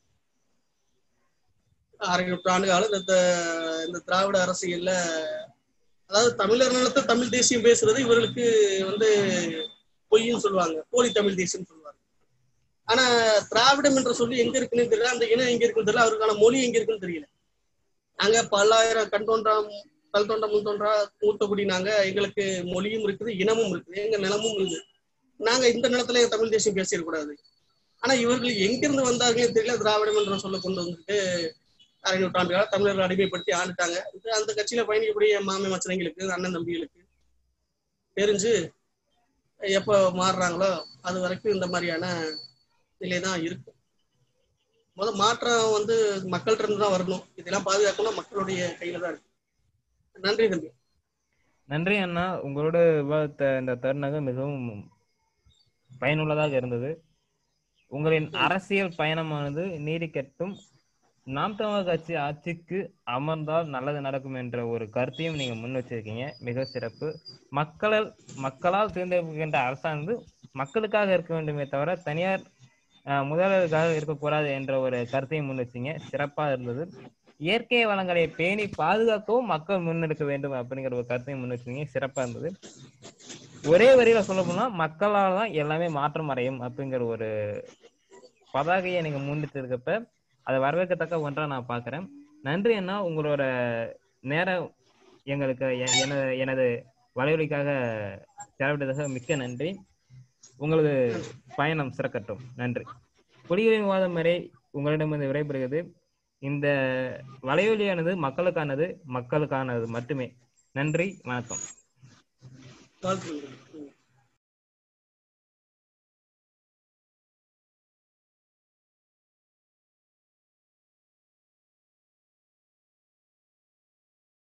அரை நூற்றாண்டு காலம் இந்த த- இந்த திராவிட அரசியல்ல அதாவது தமிழர் நிலத்தை தமிழ் தேசியம் பேசுறது இவர்களுக்கு வந்து பொய்ன்னு சொல்லுவாங்க போலி தமிழ் தேசியம் சொல்லுவாங்க ஆனா திராவிடம் என்ற சொல்லி எங்க இருக்குன்னு தெரியல அந்த இனம் எங்க இருக்குன்னு தெரியல அவருக்கான மொழி எங்க இருக்குன்னு தெரியல நாங்க பல்லாயிரம் கண் தோன்றா கல் தோன்றா முன் தோன்றா மூத்தகுடி நாங்க எங்களுக்கு மொழியும் இருக்குது இனமும் இருக்குது எங்க நிலமும் இருக்குது நாங்க இந்த நிலத்துல தமிழ் தேசியம் பேசிடக்கூடாது ஆனா இவர்கள் எங்கிருந்து வந்தார்களே தெரியல திராவிடம் என்ற சொல்ல கொண்டு வந்துட்டு அரை நூற்றாண்டுகளா தமிழர்கள் அடிமைப்படுத்தி ஆண்டுட்டாங்க இது அந்த கட்சியில பயணிக்கக்கூடிய மாமை மச்சனைங்களுக்கு அண்ணன் தம்பிகளுக்கு தெரிஞ்சு எப்போ மாறுறாங்களோ அது வரைக்கும் இந்த மாதிரியான நிலை தான் இருக்கும் முத மாற்றம் வந்து மக்கள்கிட்ட இருந்து தான் வரணும் இதெல்லாம் பாதுகாக்கணும் மக்களுடைய கையில தான் இருக்கு நன்றி தம்பி நன்றி அண்ணா உங்களோட விவாதத்த இந்த தருணங்கள் மிகவும் பயனுள்ளதாக இருந்தது உங்களின் அரசியல் பயணமானது நீடிக்கட்டும் நாம் தமிழர் கட்சி ஆட்சிக்கு அமர்ந்தால் நல்லது நடக்கும் என்ற ஒரு கருத்தையும் நீங்க முன் வச்சிருக்கீங்க மிக சிறப்பு மக்களால் மக்களால் தேர்ந்தெடுக்கின்ற அரசானது மக்களுக்காக இருக்க வேண்டுமே தவிர தனியார் அஹ், முதலாளிகளுக்காக இருக்கக்கூடாது என்ற ஒரு கருத்தையும் முன் வச்சீங்க சிறப்பா இருந்தது இயற்கை வளங்களை பேணி பாதுகாக்கவும் மக்கள் முன்னெடுக்க வேண்டும் அப்படிங்கிற ஒரு கருத்தையும் முன் வச்சீங்க சிறப்பா இருந்தது ஒரே வரியில சொல்ல போனா மக்களால் தான் எல்லாமே மாற்றம் அடையும் அப்படிங்கிற ஒரு பதாகையை நீங்க முன்னிட்டு இருக்கப்ப அதை வரவேற்கத்தக்க ஒன்றா நான் பார்க்கிறேன் நன்றி அண்ணா உங்களோட நேரம் எங்களுக்கு எ- எனது எனது வலையொலிக்காக செலவிட்டதாக மிக்க நன்றி உங்களது பயணம் சிறக்கட்டும் நன்றி குடியுரிமை விவாதம் வரை உங்களிடமிருந்து விடைபெறுகிறது இந்த வலையொலியானது மக்களுக்கானது மக்களுக்கானது மட்டுமே நன்றி வணக்கம் வாழ்த்துக்கள்